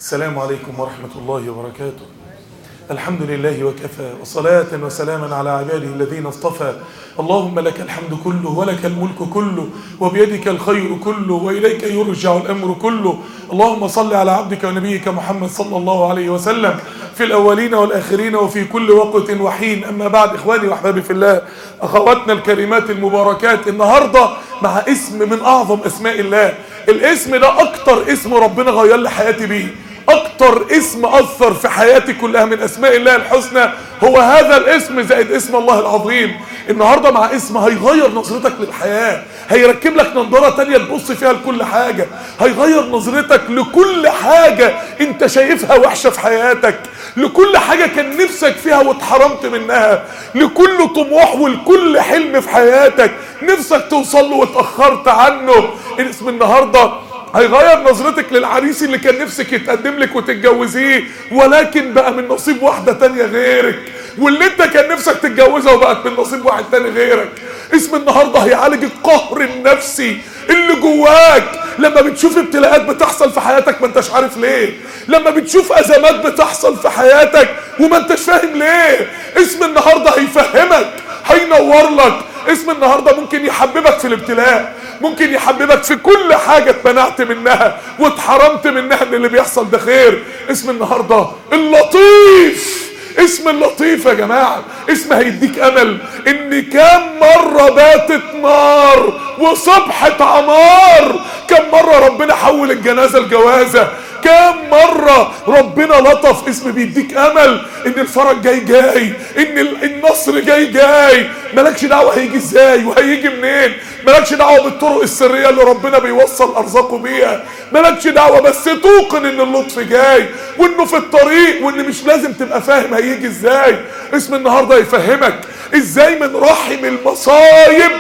السلام عليكم ورحمة الله وبركاته الحمد لله وكفى وصلاة وسلاما على عباده الذين اصطفى اللهم لك الحمد كله ولك الملك كله وبيدك الخير كله وإليك يرجع الأمر كله اللهم صل على عبدك ونبيك محمد صلى الله عليه وسلم في الأولين والآخرين وفي كل وقت وحين أما بعد إخواني وأحبابي في الله أخواتنا الكريمات المباركات النهاردة مع اسم من أعظم أسماء الله الاسم ده أكتر اسم ربنا غير لي حياتي بيه اكتر اسم اثر في حياتي كلها من اسماء الله الحسنى هو هذا الاسم زائد اسم الله العظيم النهاردة مع اسم هيغير نظرتك للحياة هيركب لك نظارة تانية تبص فيها لكل حاجة هيغير نظرتك لكل حاجة انت شايفها وحشة في حياتك لكل حاجة كان نفسك فيها واتحرمت منها لكل طموح ولكل حلم في حياتك نفسك توصل له واتأخرت عنه اسم النهارده هيغير نظرتك للعريس اللي كان نفسك يتقدم لك وتتجوزيه ولكن بقى من نصيب واحدة تانية غيرك واللي انت كان نفسك تتجوزها وبقت من نصيب واحد تاني غيرك اسم النهاردة هيعالج القهر النفسي اللي جواك لما بتشوف ابتلاءات بتحصل في حياتك ما انتش عارف ليه لما بتشوف ازمات بتحصل في حياتك وما انتش فاهم ليه اسم النهاردة هيفهمك هينور لك اسم النهاردة ممكن يحببك في الابتلاء ممكن يحببك في كل حاجة اتمنعت منها واتحرمت منها ان اللي بيحصل ده خير اسم النهاردة اللطيف اسم اللطيف يا جماعة اسم هيديك امل ان كم مرة باتت نار وصبحت عمار كم مرة ربنا حول الجنازة الجوازة كم مرة ربنا لطف اسم بيديك امل ان الفرج جاي جاي ان النصر جاي جاي مالكش دعوة هيجي ازاي وهيجي منين مالكش دعوة بالطرق السرية اللي ربنا بيوصل ارزاقه بيها مالكش دعوة بس توقن ان اللطف جاي وانه في الطريق وان مش لازم تبقى فاهم هيجي ازاي اسم النهاردة يفهمك ازاي من رحم المصايب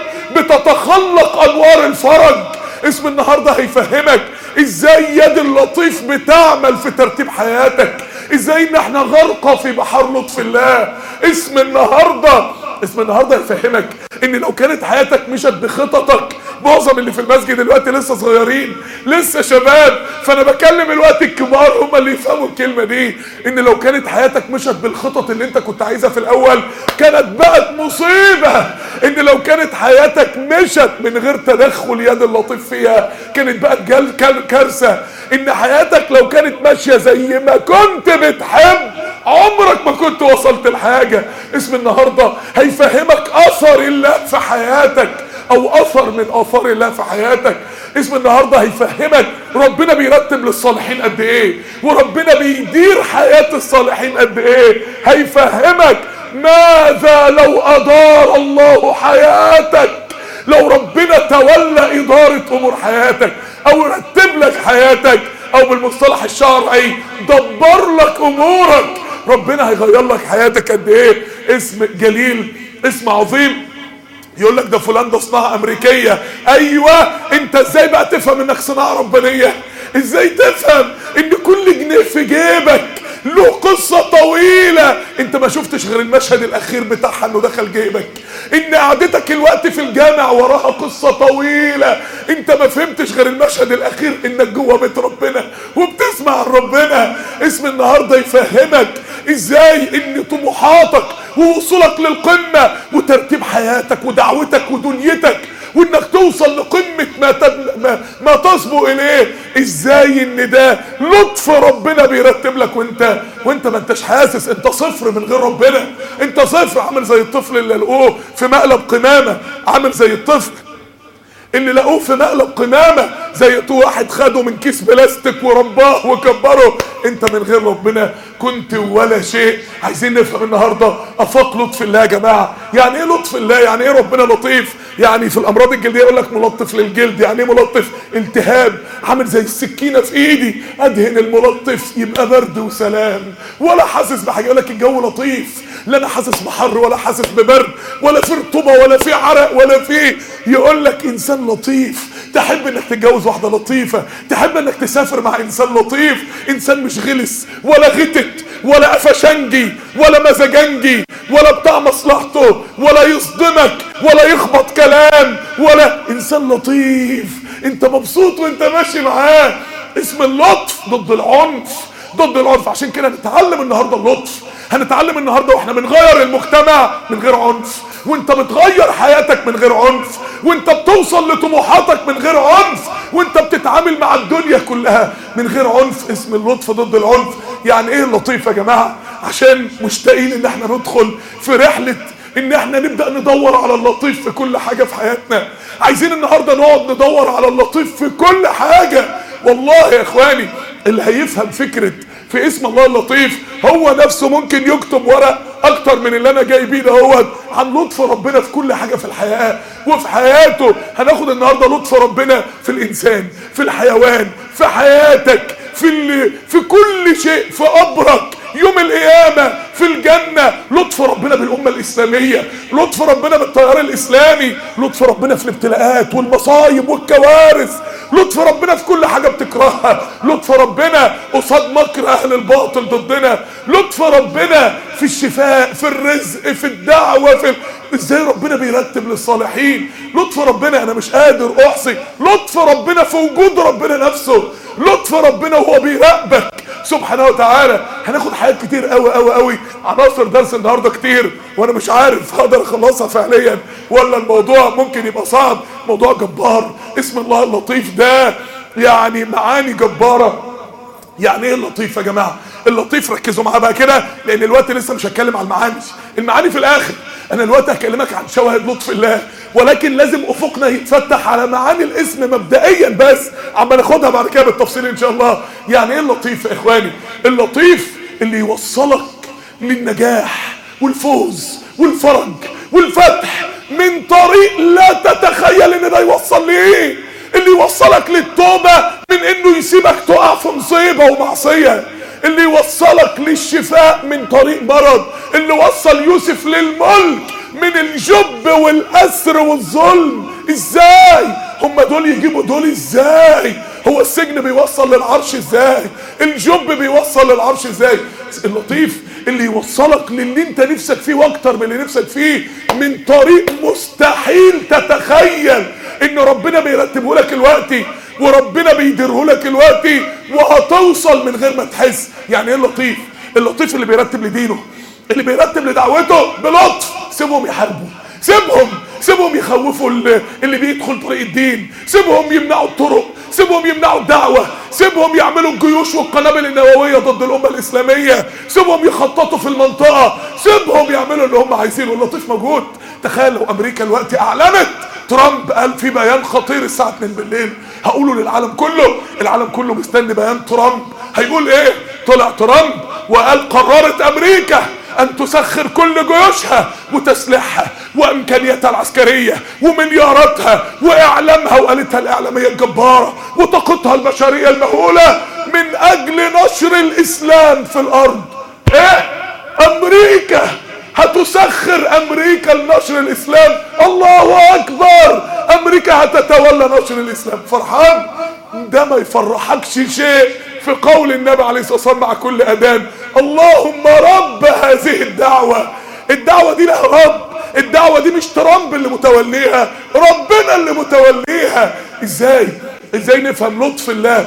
بتتخلق انوار الفرج اسم النهاردة هيفهمك ازاي يد اللطيف بتعمل في ترتيب حياتك ازاي ان احنا غرقة في بحر لطف الله اسم النهاردة اسم النهاردة يفهمك ان لو كانت حياتك مشت بخططك معظم اللي في المسجد دلوقتي لسه صغيرين لسه شباب فانا بكلم الوقت الكبار هم اللي يفهموا الكلمة دي ان لو كانت حياتك مشت بالخطط اللي انت كنت عايزها في الاول كانت بقت مصيبة ان لو كانت حياتك مشت من غير تدخل يد اللطيف فيها كانت بقت جل كارثة ان حياتك لو كانت ماشية زي ما كنت بتحب عمرك ما كنت وصلت لحاجة اسم النهاردة هيفهمك اثر الله في حياتك او اثر من اثار الله في حياتك اسم النهاردة هيفهمك ربنا بيرتب للصالحين قد ايه وربنا بيدير حياة الصالحين قد ايه هيفهمك ماذا لو ادار الله حياتك لو ربنا تولى ادارة امور حياتك او رتب لك حياتك او بالمصطلح الشرعي دبر لك امورك ربنا هيغير لك حياتك قد ايه اسم جليل اسم عظيم يقول لك ده فلان ده صناعة امريكية ايوه انت ازاي بقى تفهم انك صناعة ربانية ازاي تفهم ان كل جنيه في جيبك له قصة طويلة انت ما شفتش غير المشهد الاخير بتاعها انه دخل جيبك ان قعدتك الوقت في الجامع وراها قصة طويلة انت ما فهمتش غير المشهد الاخير انك جوه بيت ربنا وبتسمع عن ربنا اسم النهاردة يفهمك ازاي ان طموحاتك ووصولك للقمة وترتيب حياتك ودعوتك ودنيتك وانك توصل لقمة ما, تد... ما, ما تصبو اليه ازاي ان ده لطف ربنا بيرتب لك وانت وانت ما انتش حاسس انت صفر من غير ربنا انت صفر عامل زي الطفل اللي لقوه في مقلب قمامة عامل زي الطفل اللي لقوه في مقلب قمامة زي واحد خده من كيس بلاستيك ورباه وكبره انت من غير ربنا كنت ولا شيء عايزين نفهم النهاردة افاق لطف الله يا جماعة يعني ايه لطف الله يعني ايه ربنا لطيف يعني في الامراض الجلدية يقول لك ملطف للجلد يعني ايه ملطف التهاب عامل زي السكينة في ايدي ادهن الملطف يبقى برد وسلام ولا حاسس بحاجة يقول لك الجو لطيف لا انا حاسس بحر ولا حاسس ببرد ولا في رطوبة ولا في عرق ولا في يقول لك انسان لطيف تحب انك تتجوز واحدة لطيفة تحب انك تسافر مع انسان لطيف انسان مش غلس ولا غتت ولا قفشنجي ولا مزاجنجي ولا بتاع مصلحته ولا يصدمك ولا يخبط كلام ولا انسان لطيف انت مبسوط وانت ماشي معاه اسم اللطف ضد العنف ضد العنف عشان كده نتعلم النهارده اللطف هنتعلم النهارده واحنا بنغير المجتمع من غير عنف وانت بتغير حياتك من غير عنف وانت بتوصل لطموحاتك من غير عنف وانت بتتعامل مع الدنيا كلها من غير عنف اسم اللطف ضد العنف يعني ايه اللطيف يا جماعه عشان مشتاقين ان احنا ندخل في رحله ان احنا نبدا ندور على اللطيف في كل حاجه في حياتنا عايزين النهارده نقعد ندور على اللطيف في كل حاجه والله يا اخواني اللي هيفهم فكره في اسم الله اللطيف هو نفسه ممكن يكتب ورق اكتر من اللي انا جاي بيه دهوت عن لطف ربنا في كل حاجه في الحياه وفي حياته هناخد النهارده لطف ربنا في الانسان في الحيوان في حياتك في ال... في كل شيء في قبرك يوم القيامة في الجنة لطف ربنا بالأمة الإسلامية لطف ربنا بالتيار الإسلامي لطف ربنا في الابتلاءات والمصايب والكوارث لطف ربنا في كل حاجة بتكرهها لطف ربنا قصاد مكر أهل الباطل ضدنا لطف ربنا في الشفاء في الرزق في الدعوة في ال... ازاي ربنا بيرتب للصالحين لطف ربنا انا مش قادر احصي لطف ربنا في وجود ربنا نفسه لطف ربنا وهو بيراقبك سبحانه وتعالى هناخد حاجات كتير قوي قوي قوي عناصر درس النهارده كتير وانا مش عارف هقدر اخلصها فعليا ولا الموضوع ممكن يبقى صعب موضوع جبار اسم الله اللطيف ده يعني معاني جباره يعني ايه اللطيف يا جماعه اللطيف ركزوا معاه بقى كده لان الوقت لسه مش هتكلم على المعاني المعاني في الاخر انا الوقت هكلمك عن شواهد لطف الله ولكن لازم افقنا يتفتح على معاني الاسم مبدئيا بس عما ناخدها بعد كده بالتفصيل ان شاء الله يعني ايه اللطيف يا اخواني اللطيف اللي يوصلك للنجاح والفوز والفرج والفتح من طريق لا تتخيل ان ده يوصل لايه اللي يوصلك للتوبة من انه يسيبك تقع في مصيبة ومعصية اللي يوصلك للشفاء من طريق مرض اللي وصل يوسف للملك من الجب والأسر والظلم ازاي هم دول يجيبوا دول ازاي هو السجن بيوصل للعرش ازاي الجب بيوصل للعرش ازاي اللطيف اللي يوصلك للي انت نفسك فيه واكتر من اللي نفسك فيه من طريق مستحيل تتخيل ان ربنا بيرتبه لك الوقتي وربنا بيديره لك الوقتي وهتوصل من غير ما تحس يعني ايه اللطيف اللطيف اللي بيرتب لدينه اللي بيرتب لدعوته بلطف سيبهم يحاربوا سيبهم سيبهم يخوفوا اللي بيدخل طريق الدين سيبهم يمنعوا الطرق سيبهم يمنعوا الدعوة سيبهم يعملوا الجيوش والقنابل النووية ضد الأمة الإسلامية سيبهم يخططوا في المنطقة سيبهم يعملوا اللي هم عايزينه اللطيف موجود تخيل لو أمريكا الوقت أعلنت ترامب قال في بيان خطير الساعة 2 بالليل هقوله للعالم كله العالم كله مستني بيان ترامب هيقول ايه طلع ترامب وقال قررت امريكا ان تسخر كل جيوشها وتسليحها وامكانياتها العسكريه وملياراتها واعلامها والتها الاعلاميه الجباره وطاقتها البشريه المهوله من اجل نشر الاسلام في الارض ايه امريكا هتسخر امريكا لنشر الاسلام الله اكبر امريكا هتتولى نشر الاسلام فرحان ده ما يفرحكش شيء في قول النبي عليه الصلاه والسلام مع كل اذان اللهم رب هذه الدعوه الدعوه دي لها رب الدعوه دي مش ترامب اللي متوليها ربنا اللي متوليها ازاي ازاي نفهم لطف الله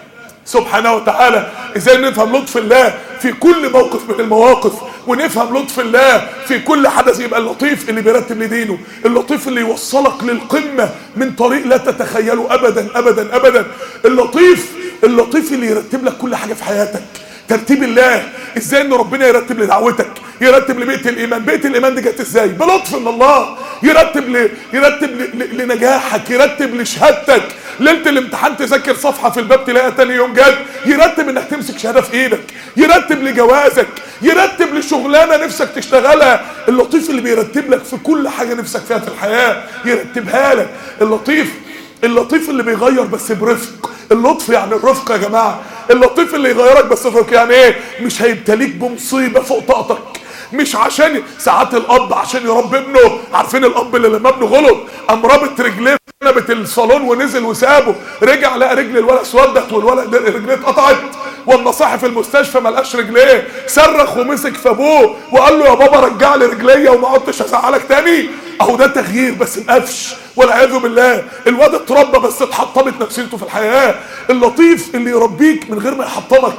سبحانه وتعالى ازاي نفهم لطف الله في كل موقف من المواقف ونفهم لطف الله في كل حدث يبقى اللطيف اللي بيرتب لدينه اللطيف اللي يوصلك للقمة من طريق لا تتخيله ابدا ابدا ابدا اللطيف اللطيف اللي يرتب لك كل حاجة في حياتك ترتيب الله ازاي ان ربنا يرتب لدعوتك يرتب لبيت الايمان بيت الايمان دي جت ازاي بلطف من الله يرتب ل... يرتب ل... ل... لنجاحك يرتب لشهادتك ليله الامتحان تذاكر صفحه في الباب تلاقيها تاني يوم جد يرتب انك تمسك شهاده في ايدك يرتب لجوازك يرتب لشغلانه نفسك تشتغلها اللطيف اللي بيرتب لك في كل حاجه نفسك فيها في الحياه يرتبها لك اللطيف اللطيف اللي بيغير بس برفق اللطف يعني الرفق يا جماعه اللطيف اللي يغيرك بس برفق يعني ايه مش هيبتليك بمصيبه فوق طاقتك مش عشان ساعات الاب عشان يربي ابنه عارفين الاب اللي لما ابنه غلط قام رابط رجليه نبت الصالون ونزل وسابه رجع لقى رجل الولد اسودت والولد رجليه اتقطعت واما صاحي في المستشفى ما لقاش رجليه صرخ ومسك في ابوه وقال له يا بابا رجع لي رجليا وما عدتش هزعلك تاني اهو ده تغيير بس مقفش والعياذ بالله الواد اتربى بس اتحطمت نفسيته في الحياه اللطيف اللي يربيك من غير ما يحطمك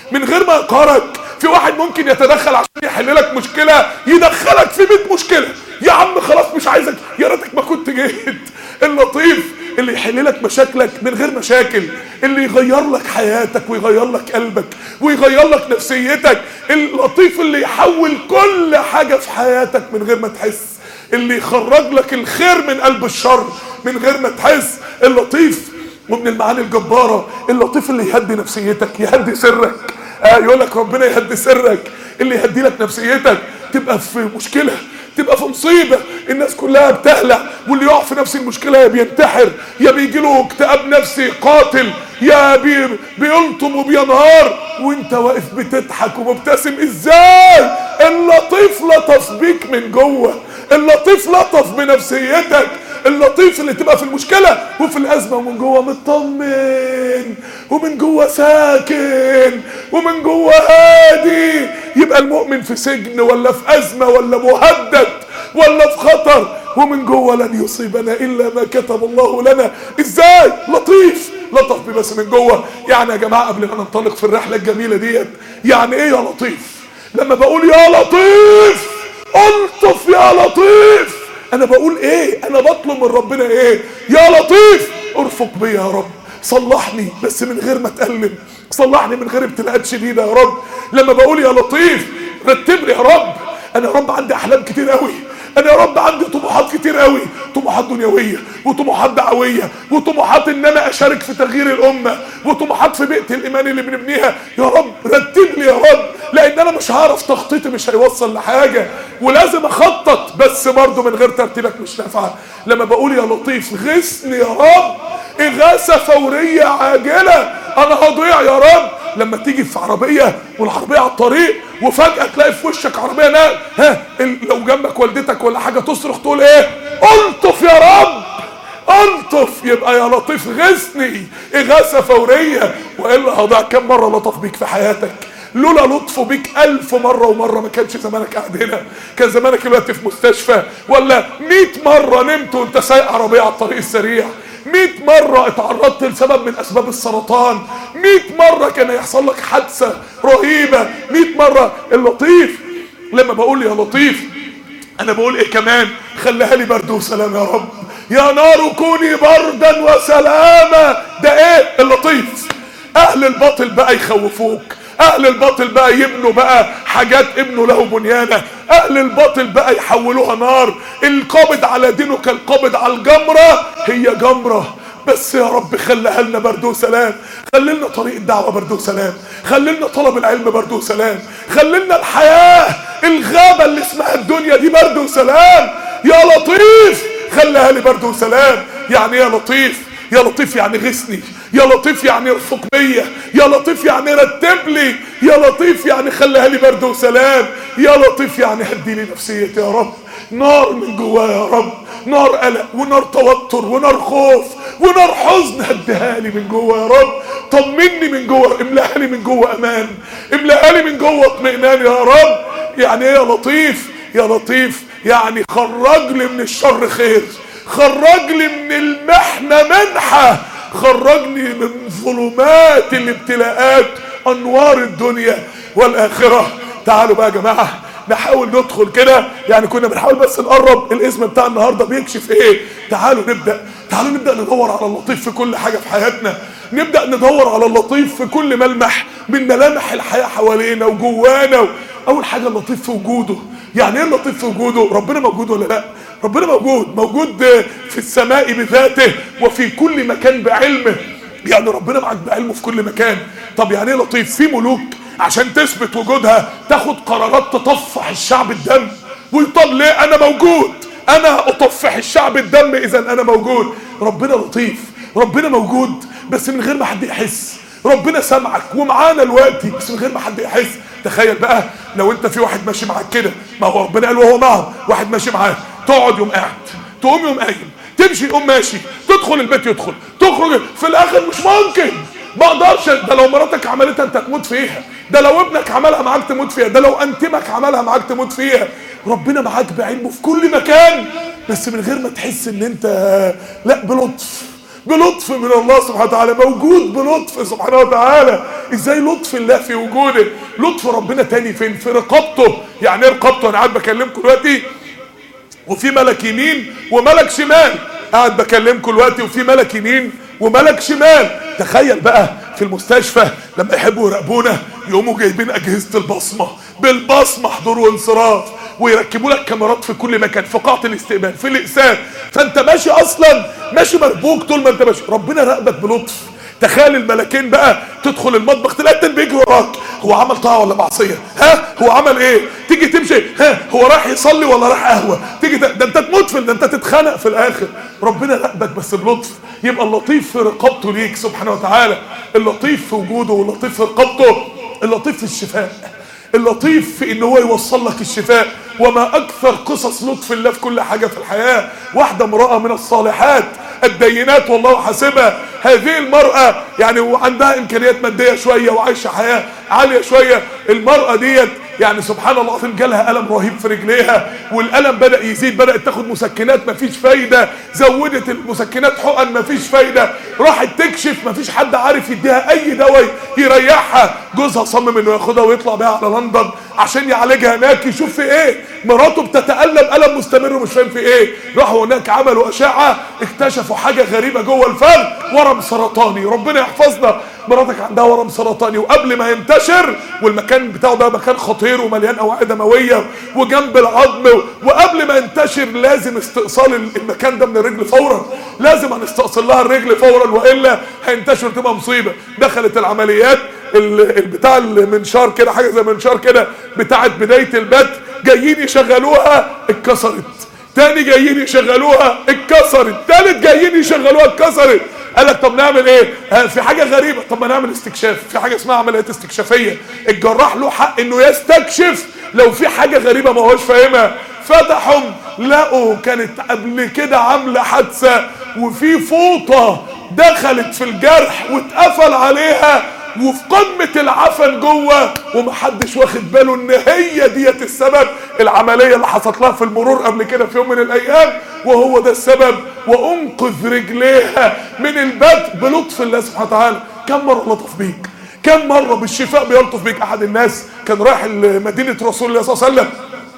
من غير ما يقهرك في واحد ممكن يتدخل عشان يحل لك مشكله يدخلك في 100 مشكله يا عم خلاص مش عايزك يا ريتك ما كنت جيت اللطيف اللي يحل لك مشاكلك من غير مشاكل اللي يغير لك حياتك ويغير لك قلبك ويغير لك نفسيتك اللطيف اللي يحول كل حاجة في حياتك من غير ما تحس اللي يخرج لك الخير من قلب الشر من غير ما تحس اللطيف ومن المعاني الجبارة اللطيف اللي يهدي نفسيتك يهدي سرك آه يقول لك ربنا يهدي سرك اللي يهدي لك نفسيتك تبقى في مشكلة تبقى في مصيبة الناس كلها بتهلع واللي يقع في نفس المشكلة يا بينتحر يا بيجي له اكتئاب نفسي قاتل يا بي بيلطم وبينهار وانت واقف بتضحك ومبتسم ازاي اللطيف لطف بيك من جوه اللطيف لطف بنفسيتك اللطيف اللي تبقى في المشكلة وفي الأزمة ومن جوه مطمن ومن جوه ساكن ومن جوه هادي يبقى المؤمن في سجن ولا في أزمة ولا مهدد ولا في خطر ومن جوه لن يصيبنا إلا ما كتب الله لنا إزاي لطيف لطف بي بس من جوه يعني يا جماعة قبل ما ننطلق في الرحلة الجميلة ديت يعني إيه يا لطيف لما بقول يا لطيف الطف يا لطيف انا بقول ايه انا بطلب من ربنا ايه يا لطيف ارفق بي يا رب صلحني بس من غير ما اتألم صلحني من غير ابتلاءات شديدة يا رب لما بقول يا لطيف رتب لي يا رب انا يا رب عندي احلام كتير قوي انا يا رب عندي طموحات كتير قوي طموحات دنيويه وطموحات دعويه وطموحات ان انا اشارك في تغيير الامه وطموحات في بيئه الايمان اللي بنبنيها يا رب رتب لي يا رب لان انا مش هعرف تخطيطي مش هيوصل لحاجه ولازم اخطط بس برضه من غير ترتيبك مش نافعه لما بقول يا لطيف غثني يا رب اغاثه فوريه عاجله انا هضيع يا رب لما تيجي في عربيه والعربيه على الطريق وفجاه تلاقي في وشك عربيه نقل ها لو جنبك والدتك ولا حاجه تصرخ تقول ايه الطف يا رب الطف يبقى يا لطيف غثني اغاثه فوريه والا هضيع كم مره لطف بيك في حياتك لولا لطفه بيك ألف مرة ومرة ما كانش زمانك قاعد هنا كان زمانك دلوقتي في مستشفى ولا مئة مرة نمت وانت سايق عربية على الطريق السريع مئة مرة اتعرضت لسبب من أسباب السرطان مئة مرة كان يحصل لك حادثة رهيبة مئة مرة اللطيف لما بقول يا لطيف أنا بقول إيه كمان خليها لي برد وسلام يا رب يا نار كوني بردا وسلاما ده إيه اللطيف أهل الباطل بقى يخوفوك اهل الباطل بقى يبنوا بقى حاجات ابنوا له بنيانه اهل الباطل بقى يحولوها نار القابض على دينه كالقابض على الجمره هي جمره بس يا رب خليها لنا برد وسلام خلي لنا طريق الدعوه برد وسلام خلي لنا طلب العلم برد وسلام خلي لنا الحياه الغابه اللي اسمها الدنيا دي برد وسلام يا لطيف خليها لي برد وسلام يعني يا لطيف يا لطيف يعني غثني يا لطيف يعني ارفق بيا يا لطيف يعني رتب لي يا لطيف يعني خليها لي برد وسلام يا لطيف يعني هدي لي نفسيتي يا رب نار من جوايا يا رب نار قلق ونار توتر ونار خوف ونار حزن هديها لي من جوه يا رب طمني من جوه املاها لي من جوه امان املاها لي من جوه اطمئنان يا رب يعني ايه يا لطيف يا لطيف يعني خرج لي من الشر خير خرج لي من المحنة منحة خرجني من ظلمات الابتلاءات انوار الدنيا والاخرة تعالوا بقى يا جماعة نحاول ندخل كده يعني كنا بنحاول بس نقرب الاسم بتاع النهارده بيكشف ايه تعالوا نبدا تعالوا نبدا ندور على اللطيف في كل حاجه في حياتنا نبدا ندور على اللطيف في كل ملمح من ملامح الحياه حوالينا وجوانا اول حاجه اللطيف في وجوده يعني ايه اللطيف في وجوده ربنا موجود ولا لا ربنا موجود موجود في السماء بذاته وفي كل مكان بعلمه يعني ربنا معاك بعلمه في كل مكان طب يعني ايه لطيف في ملوك عشان تثبت وجودها تاخد قرارات تطفح الشعب الدم ويطب ليه انا موجود انا اطفح الشعب الدم اذا انا موجود ربنا لطيف ربنا موجود بس من غير ما حد يحس ربنا سامعك ومعانا دلوقتي بس من غير ما حد يحس تخيل بقى لو انت في واحد ماشي معاك كده ما هو ربنا قال وهو معه واحد ماشي معاه تقعد يوم قاعد تقوم يوم قايم تمشي يقوم ماشي تدخل البيت يدخل تخرج في الاخر مش ممكن ما اقدرش ده لو مراتك عملتها انت تموت فيها ده لو ابنك عملها معاك تموت فيها ده لو انتمك عملها معاك تموت فيها ربنا معاك بعلمه في كل مكان بس من غير ما تحس ان انت لا بلطف بلطف من الله سبحانه وتعالى موجود بلطف سبحانه وتعالى ازاي لطف الله في وجوده لطف ربنا تاني فين في رقابته يعني ايه رقابته انا قاعد بكلمكم دلوقتي وفي ملك يمين وملك شمال قاعد بكلمكم دلوقتي وفي ملك يمين وملك شمال تخيل بقى في المستشفى لما يحبوا يراقبونا يقوموا جايبين اجهزه البصمه بالبصمه حضور وانصراف ويركبوا لك كاميرات في كل مكان في قاعه الاستقبال في الاقسام فانت ماشي اصلا ماشي مربوك طول ما انت ماشي ربنا راقبك بلطف تخيل الملكين بقى تدخل المطبخ تلاقي التاني بيجري وراك هو عمل طاعه ولا معصيه ها هو عمل ايه تيجي تمشي ها هو راح يصلي ولا راح قهوه تيجي ت... ده انت تموت في ده انت تتخنق في الاخر ربنا راقبك بس بلطف يبقى اللطيف في رقابته ليك سبحانه وتعالى اللطيف في وجوده واللطيف في رقابته اللطيف في الشفاء اللطيف في ان هو يوصل لك الشفاء وما اكثر قصص لطف الله في كل حاجه في الحياه واحده امراه من الصالحات الدينات والله حاسبها هذه المرأة يعني وعندها إمكانيات مادية شوية وعايشة حياة عالية شوية المرأة ديت يعني سبحان الله العظيم جالها ألم رهيب في رجليها والألم بدأ يزيد بدأت تاخد مسكنات مفيش فايدة زودت المسكنات حقن مفيش فايدة راحت تكشف مفيش حد عارف يديها أي دواء يريحها جوزها صمم إنه ياخدها ويطلع بيها على لندن عشان يعالجها هناك يشوف في إيه مراته بتتألم ألم مستمر ومش فاهم في إيه راحوا هناك عملوا أشعة اكتشفوا حاجة غريبة جوه الفرد ورم سرطاني ربنا يحفظنا مراتك عندها ورم سرطاني وقبل ما ينتشر والمكان بتاعه ده مكان خطير ومليان اوعيه دمويه وجنب العظم وقبل ما ينتشر لازم استئصال المكان ده من الرجل فورا لازم هنستأصل لها الرجل فورا والا هينتشر تبقى مصيبه دخلت العمليات البتاع المنشار كده حاجه زي منشار كده بتاعه بدايه البت جايين يشغلوها اتكسرت تاني جايين يشغلوها اتكسرت تالت جايين يشغلوها اتكسرت قال لك طب نعمل ايه آه في حاجه غريبه طب ما نعمل استكشاف في حاجه اسمها عمليات استكشافيه الجراح له حق انه يستكشف لو في حاجه غريبه ما هوش فاهمها فتحوا لقوا كانت قبل كده عامله حادثه وفي فوطه دخلت في الجرح واتقفل عليها وفي قمة العفن جوه ومحدش واخد باله ان هي ديت السبب العملية اللي حصلت لها في المرور قبل كده في يوم من الايام وهو ده السبب وانقذ رجليها من البدء بلطف الله سبحانه وتعالى كم مرة لطف بيك كم مرة بالشفاء بيلطف بيك احد الناس كان رايح مدينة رسول الله صلى الله عليه وسلم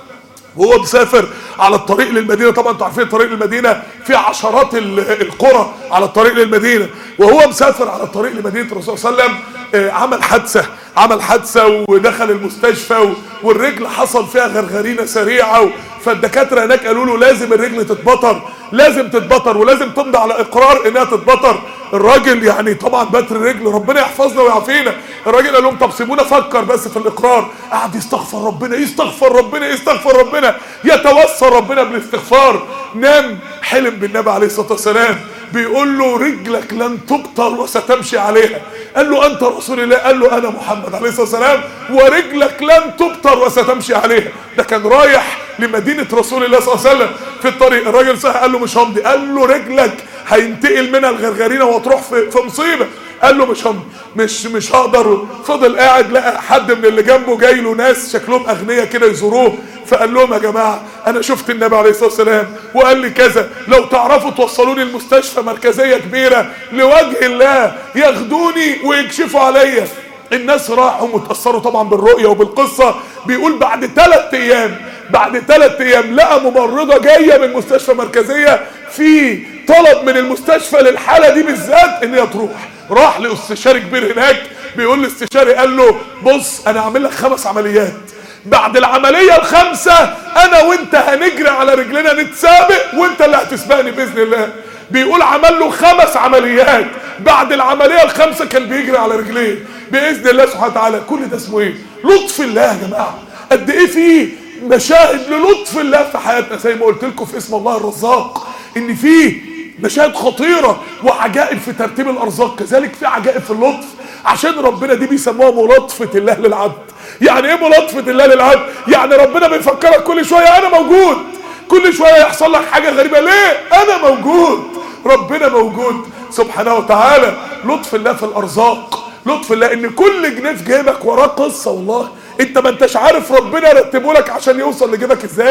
وهو مسافر على الطريق للمدينه طبعا انتوا عارفين الطريق للمدينه في عشرات القرى على الطريق للمدينه وهو مسافر على الطريق لمدينه الرسول صلى الله عليه وسلم عمل حادثه عمل حادثه ودخل المستشفى والرجل حصل فيها غرغرينه سريعه فالدكاتره هناك قالوا له لازم الرجل تتبطر لازم تتبطر ولازم تمضي على اقرار انها تتبطر الراجل يعني طبعا بتر الرجل ربنا يحفظنا ويعافينا الراجل قال لهم طب سيبونا افكر بس في الاقرار قعد يستغفر ربنا يستغفر ربنا يستغفر ربنا يتوسل ربنا بالاستغفار نام حلم بالنبي عليه الصلاه والسلام بيقول له رجلك لن تبطر وستمشي عليها قال له انت رسول الله قال له انا محمد عليه الصلاه والسلام ورجلك لن تبطر وستمشي عليها ده كان رايح لمدينه رسول الله صلى الله عليه وسلم في الطريق الراجل صح قال له مش همضي قال له رجلك هينتقل منها الغرغرينه وتروح في, في مصيبه قال له مش هم مش مش هقدر فضل قاعد لقى حد من اللي جنبه جاي له ناس شكلهم اغنياء كده يزوروه فقال لهم يا جماعه انا شفت النبي عليه الصلاه والسلام وقال لي كذا لو تعرفوا توصلوني المستشفى مركزيه كبيره لوجه الله ياخدوني ويكشفوا عليا الناس راحوا متاثروا طبعا بالرؤيه وبالقصه بيقول بعد ثلاث ايام بعد ثلاث ايام لقى ممرضه جايه من مستشفى مركزيه في طلب من المستشفى للحاله دي بالذات ان هي تروح راح لاستشاري كبير هناك بيقول الاستشاري قال له بص انا هعمل لك خمس عمليات بعد العمليه الخامسه انا وانت هنجري على رجلنا نتسابق وانت اللي هتسبقني باذن الله بيقول عمل له خمس عمليات بعد العمليه الخامسه كان بيجري على رجليه باذن الله سبحانه وتعالى كل ده اسمه ايه لطف الله يا جماعه قد ايه فيه مشاهد للطف الله في حياتنا زي ما قلت لكم في اسم الله الرزاق ان فيه مشاهد خطيرة وعجائب في ترتيب الأرزاق كذلك في عجائب في اللطف عشان ربنا دي بيسموها ملاطفة الله للعبد يعني ايه ملاطفة الله للعبد يعني ربنا بيفكرك كل شوية أنا موجود كل شوية يحصل لك حاجة غريبة ليه أنا موجود ربنا موجود سبحانه وتعالى لطف الله في الأرزاق لطف الله ان كل جنيه في جيبك وراه قصة والله انت ما انتش عارف ربنا رتبه لك عشان يوصل لجيبك ازاي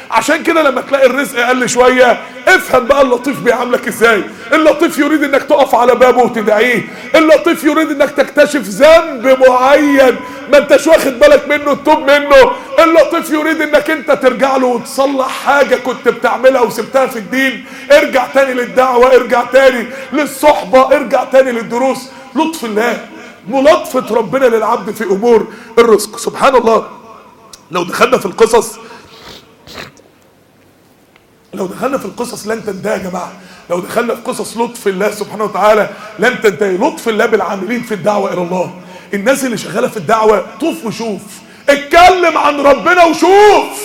عشان كده لما تلاقي الرزق قل شويه افهم بقى اللطيف بيعاملك ازاي اللطيف يريد انك تقف على بابه وتدعيه اللطيف يريد انك تكتشف ذنب معين ما انتش واخد بالك منه تتوب منه اللطيف يريد انك انت ترجع له وتصلح حاجه كنت بتعملها وسبتها في الدين ارجع تاني للدعوه ارجع تاني للصحبه ارجع تاني للدروس لطف الله ملاطفه ربنا للعبد في امور الرزق سبحان الله لو دخلنا في القصص لو دخلنا في القصص لن تنتهي يا جماعه لو دخلنا في قصص لطف الله سبحانه وتعالى لن تنتهي لطف الله بالعاملين في الدعوه الى الله الناس اللي شغاله في الدعوه طوف وشوف اتكلم عن ربنا وشوف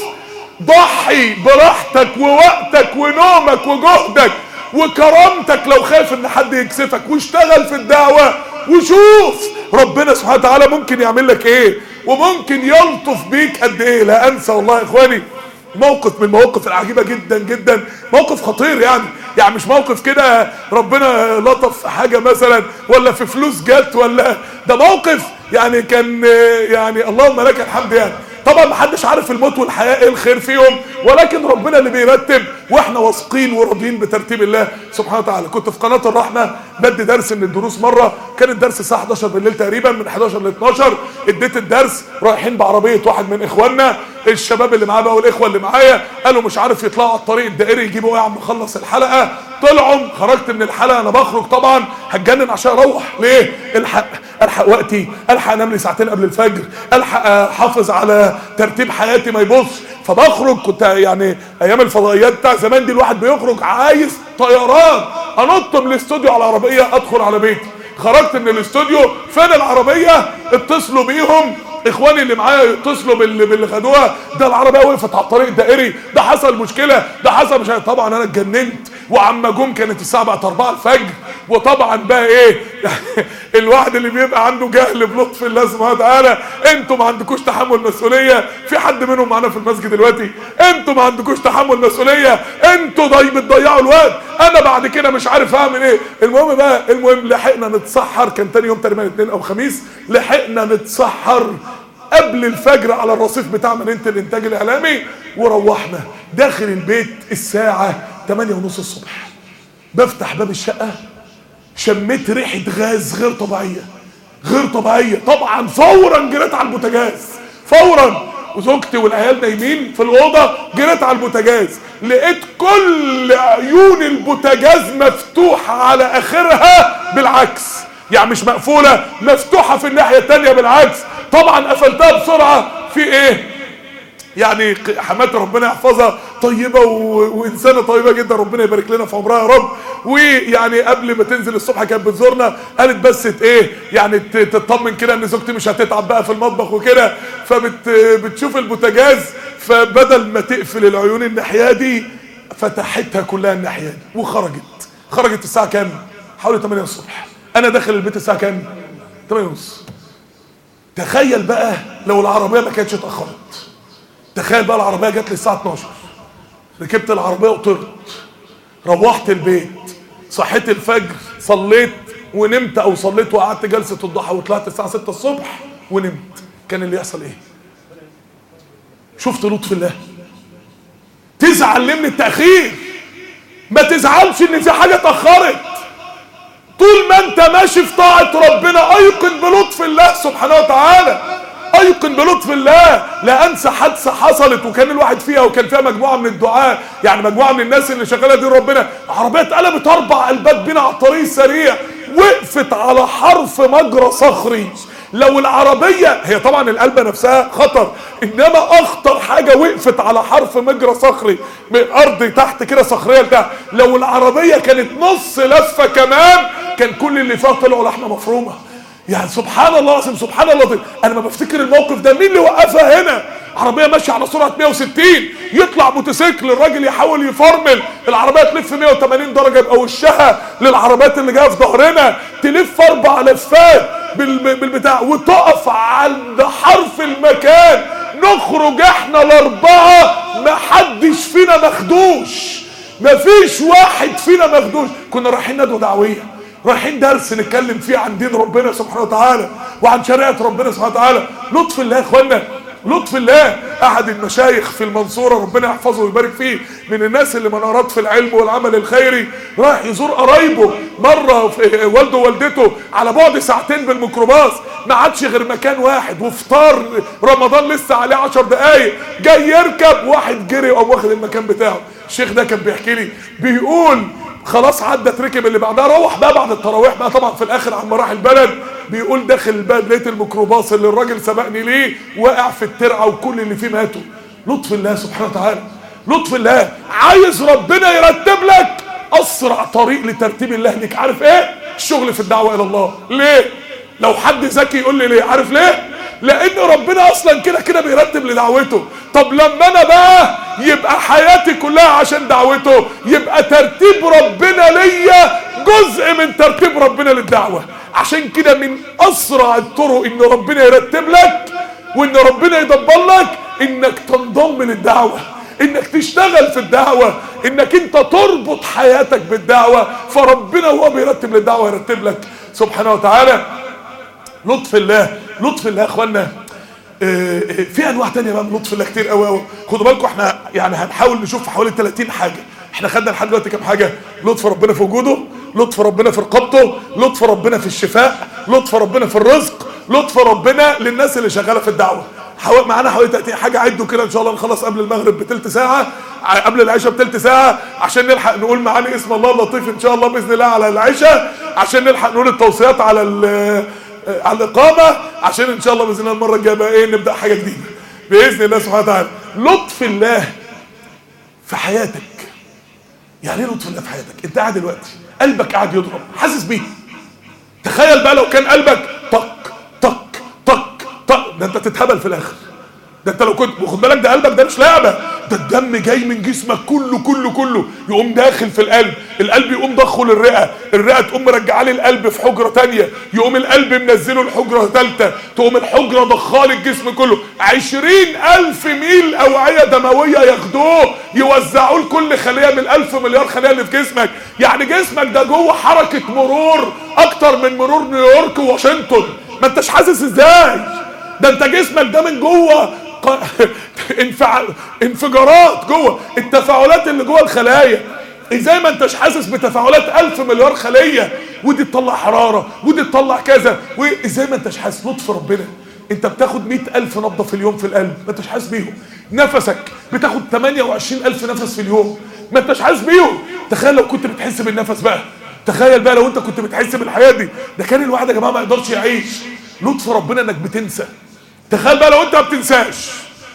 ضحي براحتك ووقتك ونومك وجهدك وكرامتك لو خايف ان حد يكسفك واشتغل في الدعوه وشوف ربنا سبحانه وتعالى ممكن يعمل لك ايه وممكن يلطف بيك قد ايه لا انسى والله يا اخواني موقف من المواقف العجيبه جدا جدا موقف خطير يعني يعني مش موقف كده ربنا لطف في حاجه مثلا ولا في فلوس جت ولا ده موقف يعني كان يعني اللهم لك الحمد يعني طبعا محدش عارف الموت والحياه ايه الخير فيهم ولكن ربنا اللي بيرتب واحنا واثقين وراضيين بترتيب الله سبحانه وتعالى كنت في قناه الرحمه بدي درس من الدروس مره كان الدرس الساعه 11 بالليل تقريبا من 11 ل 12 اديت الدرس رايحين بعربيه واحد من اخواننا الشباب اللي معاه بقى والاخوه اللي معايا قالوا مش عارف يطلعوا على الطريق الدائري يجيبوا ايه يا عم خلص الحلقه طلعوا خرجت من الحلقه انا بخرج طبعا هتجنن عشان اروح ليه الحق الحق وقتي الحق انام لي ساعتين قبل الفجر الحق احافظ على ترتيب حياتي ما يبص فبخرج كنت يعني ايام الفضائيات بتاع زمان دي الواحد بيخرج عايز طيران انط من الاستوديو على العربيه ادخل على بيتي خرجت من الاستوديو فين العربيه اتصلوا بيهم اخواني اللي معايا يتصلوا باللي, باللي خدوها ده العربيه وقفت على الطريق الدائري ده حصل مشكله ده حصل مش طبعا انا اتجننت وعما جم كانت الساعه بقت 4 الفجر وطبعا بقى ايه الواحد اللي بيبقى عنده جهل بلطف الله سبحانه وتعالى انتوا ما عندكوش تحمل مسؤوليه في حد منهم معانا في المسجد دلوقتي انتوا ما عندكوش تحمل مسؤوليه انتوا ضي بتضيعوا الوقت انا بعد كده مش عارف اعمل ايه المهم بقى المهم لحقنا نتسحر كان تاني يوم تقريبا اثنين او خميس لحقنا نتسحر قبل الفجر على الرصيف بتاع مدينه الانتاج الاعلامي وروحنا داخل البيت الساعه 8 ونص الصبح بفتح باب الشقه شميت ريحه غاز غير طبيعيه غير طبيعيه طبعا فورا جريت على البوتاجاز فورا وزوجتي والعيال نايمين في الاوضه جريت على البوتاجاز لقيت كل عيون البوتاجاز مفتوحه على اخرها بالعكس يعني مش مقفوله مفتوحه في الناحيه الثانيه بالعكس طبعا قفلتها بسرعه في ايه يعني حماتي ربنا يحفظها طيبه و... وانسانه طيبه جدا ربنا يبارك لنا في عمرها يا رب ويعني قبل ما تنزل الصبح كانت بتزورنا قالت بس ايه يعني تطمن كده ان زوجتي مش هتتعب بقى في المطبخ وكده فبت بتشوف البوتاجاز فبدل ما تقفل العيون الناحيه دي فتحتها كلها الناحيه دي وخرجت خرجت الساعه كام حوالي 8 الصبح انا داخل البيت الساعه كام 8 ونص تخيل بقى لو العربيه ما كانتش اتاخرت تخيل بقى العربيه جت لي الساعه 12 ركبت العربيه وطرت روحت البيت صحيت الفجر صليت ونمت او صليت وقعدت جلسه الضحى وطلعت الساعه 6 الصبح ونمت كان اللي يحصل ايه شفت لطف الله تزعل ليه من التاخير ما تزعلش ان في حاجه اتاخرت طول ما انت ماشي في طاعه ربنا ايقن بلطف الله سبحانه وتعالى ايقن بلطف الله لا انسى حادثه حصلت وكان الواحد فيها وكان فيها مجموعه من الدعاة يعني مجموعه من الناس اللي شغاله دي ربنا عربيه اتقلبت اربع قلبات بينا على الطريق السريع وقفت على حرف مجرى صخري لو العربية هي طبعا القلبة نفسها خطر انما اخطر حاجة وقفت على حرف مجرى صخري من الارض تحت كده صخرية لتحت لو العربية كانت نص لفة كمان كان كل اللي فيها طلعوا لحمة مفرومة يعني سبحان الله العظيم سبحان الله العظيم انا ما بفتكر الموقف ده مين اللي وقفها هنا عربيه ماشيه على سرعه 160 يطلع موتوسيكل الراجل يحاول يفرمل العربيه تلف 180 درجه يبقى وشها للعربيات اللي جايه في ظهرنا تلف اربع لفات بالبتاع وتقف عند حرف المكان نخرج احنا الاربعه ما حدش فينا مخدوش مفيش واحد فينا مخدوش كنا رايحين ندوه دعويه رايحين درس نتكلم فيه عن دين ربنا سبحانه وتعالى وعن شريعه ربنا سبحانه وتعالى لطف الله يا اخوانا لطف الله احد المشايخ في المنصوره ربنا يحفظه ويبارك فيه من الناس اللي منارات في العلم والعمل الخيري راح يزور قرايبه مره في والده ووالدته على بعد ساعتين بالميكروباص ما عادش غير مكان واحد وفطار رمضان لسه عليه 10 دقايق جاي يركب واحد جري وقام واخد المكان بتاعه الشيخ ده كان بيحكي لي بيقول خلاص عدت ركب اللي بعدها روح بقى بعد التراويح بقى طبعا في الاخر عم راح البلد بيقول داخل البلد لقيت الميكروباص اللي الراجل سبقني ليه واقع في الترعه وكل اللي فيه ماتوا لطف الله سبحانه وتعالى لطف الله عايز ربنا يرتب لك اسرع طريق لترتيب الله ليك عارف ايه الشغل في الدعوه الى الله ليه لو حد ذكي يقول لي ليه عارف ليه لان ربنا اصلا كده كده بيرتب لدعوته طب لما انا بقى يبقى حياتي كلها عشان دعوته يبقى ترتيب ربنا ليا جزء من ترتيب ربنا للدعوه عشان كده من اسرع الطرق ان ربنا يرتب لك وان ربنا يدبر لك انك تنضم للدعوه انك تشتغل في الدعوة انك انت تربط حياتك بالدعوة فربنا هو بيرتب للدعوة يرتب لك سبحانه وتعالى لطف الله لطف الله يا اخوانا آه، آه، في انواع تانية بقى من لطف الله كتير قوي قوي خدوا بالكم احنا يعني هنحاول نشوف في حوالي 30 حاجه احنا خدنا لحد دلوقتي كام حاجه لطف ربنا في وجوده لطف ربنا في رقابته لطف ربنا في الشفاء لطف ربنا في الرزق لطف ربنا للناس اللي شغاله في الدعوه حوالي معانا حوالي 30 حاجه عدوا كده ان شاء الله نخلص قبل المغرب بتلت ساعه ع- قبل العشاء بتلت ساعه عشان نلحق نقول معاني اسم الله اللطيف ان شاء الله باذن الله على العشاء عشان نلحق نقول التوصيات على ال- على الاقامه عشان ان شاء الله باذن الله المره الجايه بقى ايه نبدا حاجه جديده باذن الله سبحانه وتعالى لطف الله في حياتك يعني ايه لطف الله في حياتك انت قاعد دلوقتي قلبك قاعد يضرب حاسس بيه تخيل بقى لو كان قلبك طق طق طق طق ده انت تتهبل في الاخر ده انت لو كنت خد بالك ده قلبك ده مش لعبه ده الدم جاي من جسمك كله كله كله يقوم داخل في القلب القلب يقوم ضخه للرئه الرئه تقوم مرجعه لي القلب في حجره تانية يقوم القلب منزله لحجره ثالثه تقوم الحجره ضخاه الجسم كله عشرين الف ميل اوعيه دمويه ياخدوه يوزعوه لكل خليه من الالف مليار خليه اللي في جسمك يعني جسمك ده جوه حركه مرور اكتر من مرور نيويورك وواشنطن ما انتش حاسس ازاي ده انت جسمك ده من جوه ق- انفع... انفجارات جوه التفاعلات اللي جوه الخلايا ازاي ما انتش حاسس بتفاعلات الف مليار خلية ودي تطلع حرارة ودي تطلع كذا وازاي ما انتش حاسس لطف ربنا انت بتاخد مئة الف نبضة في اليوم في القلب ما انتش حاسس بيهم نفسك بتاخد 28 الف نفس في اليوم ما انتش حاسس بيهم تخيل لو كنت بتحس بالنفس بقى تخيل بقى لو انت كنت بتحس بالحياة دي ده كان الواحد يا جماعة ما يقدرش يعيش لطف ربنا انك بتنسى تخيل بقى لو انت ما بتنساش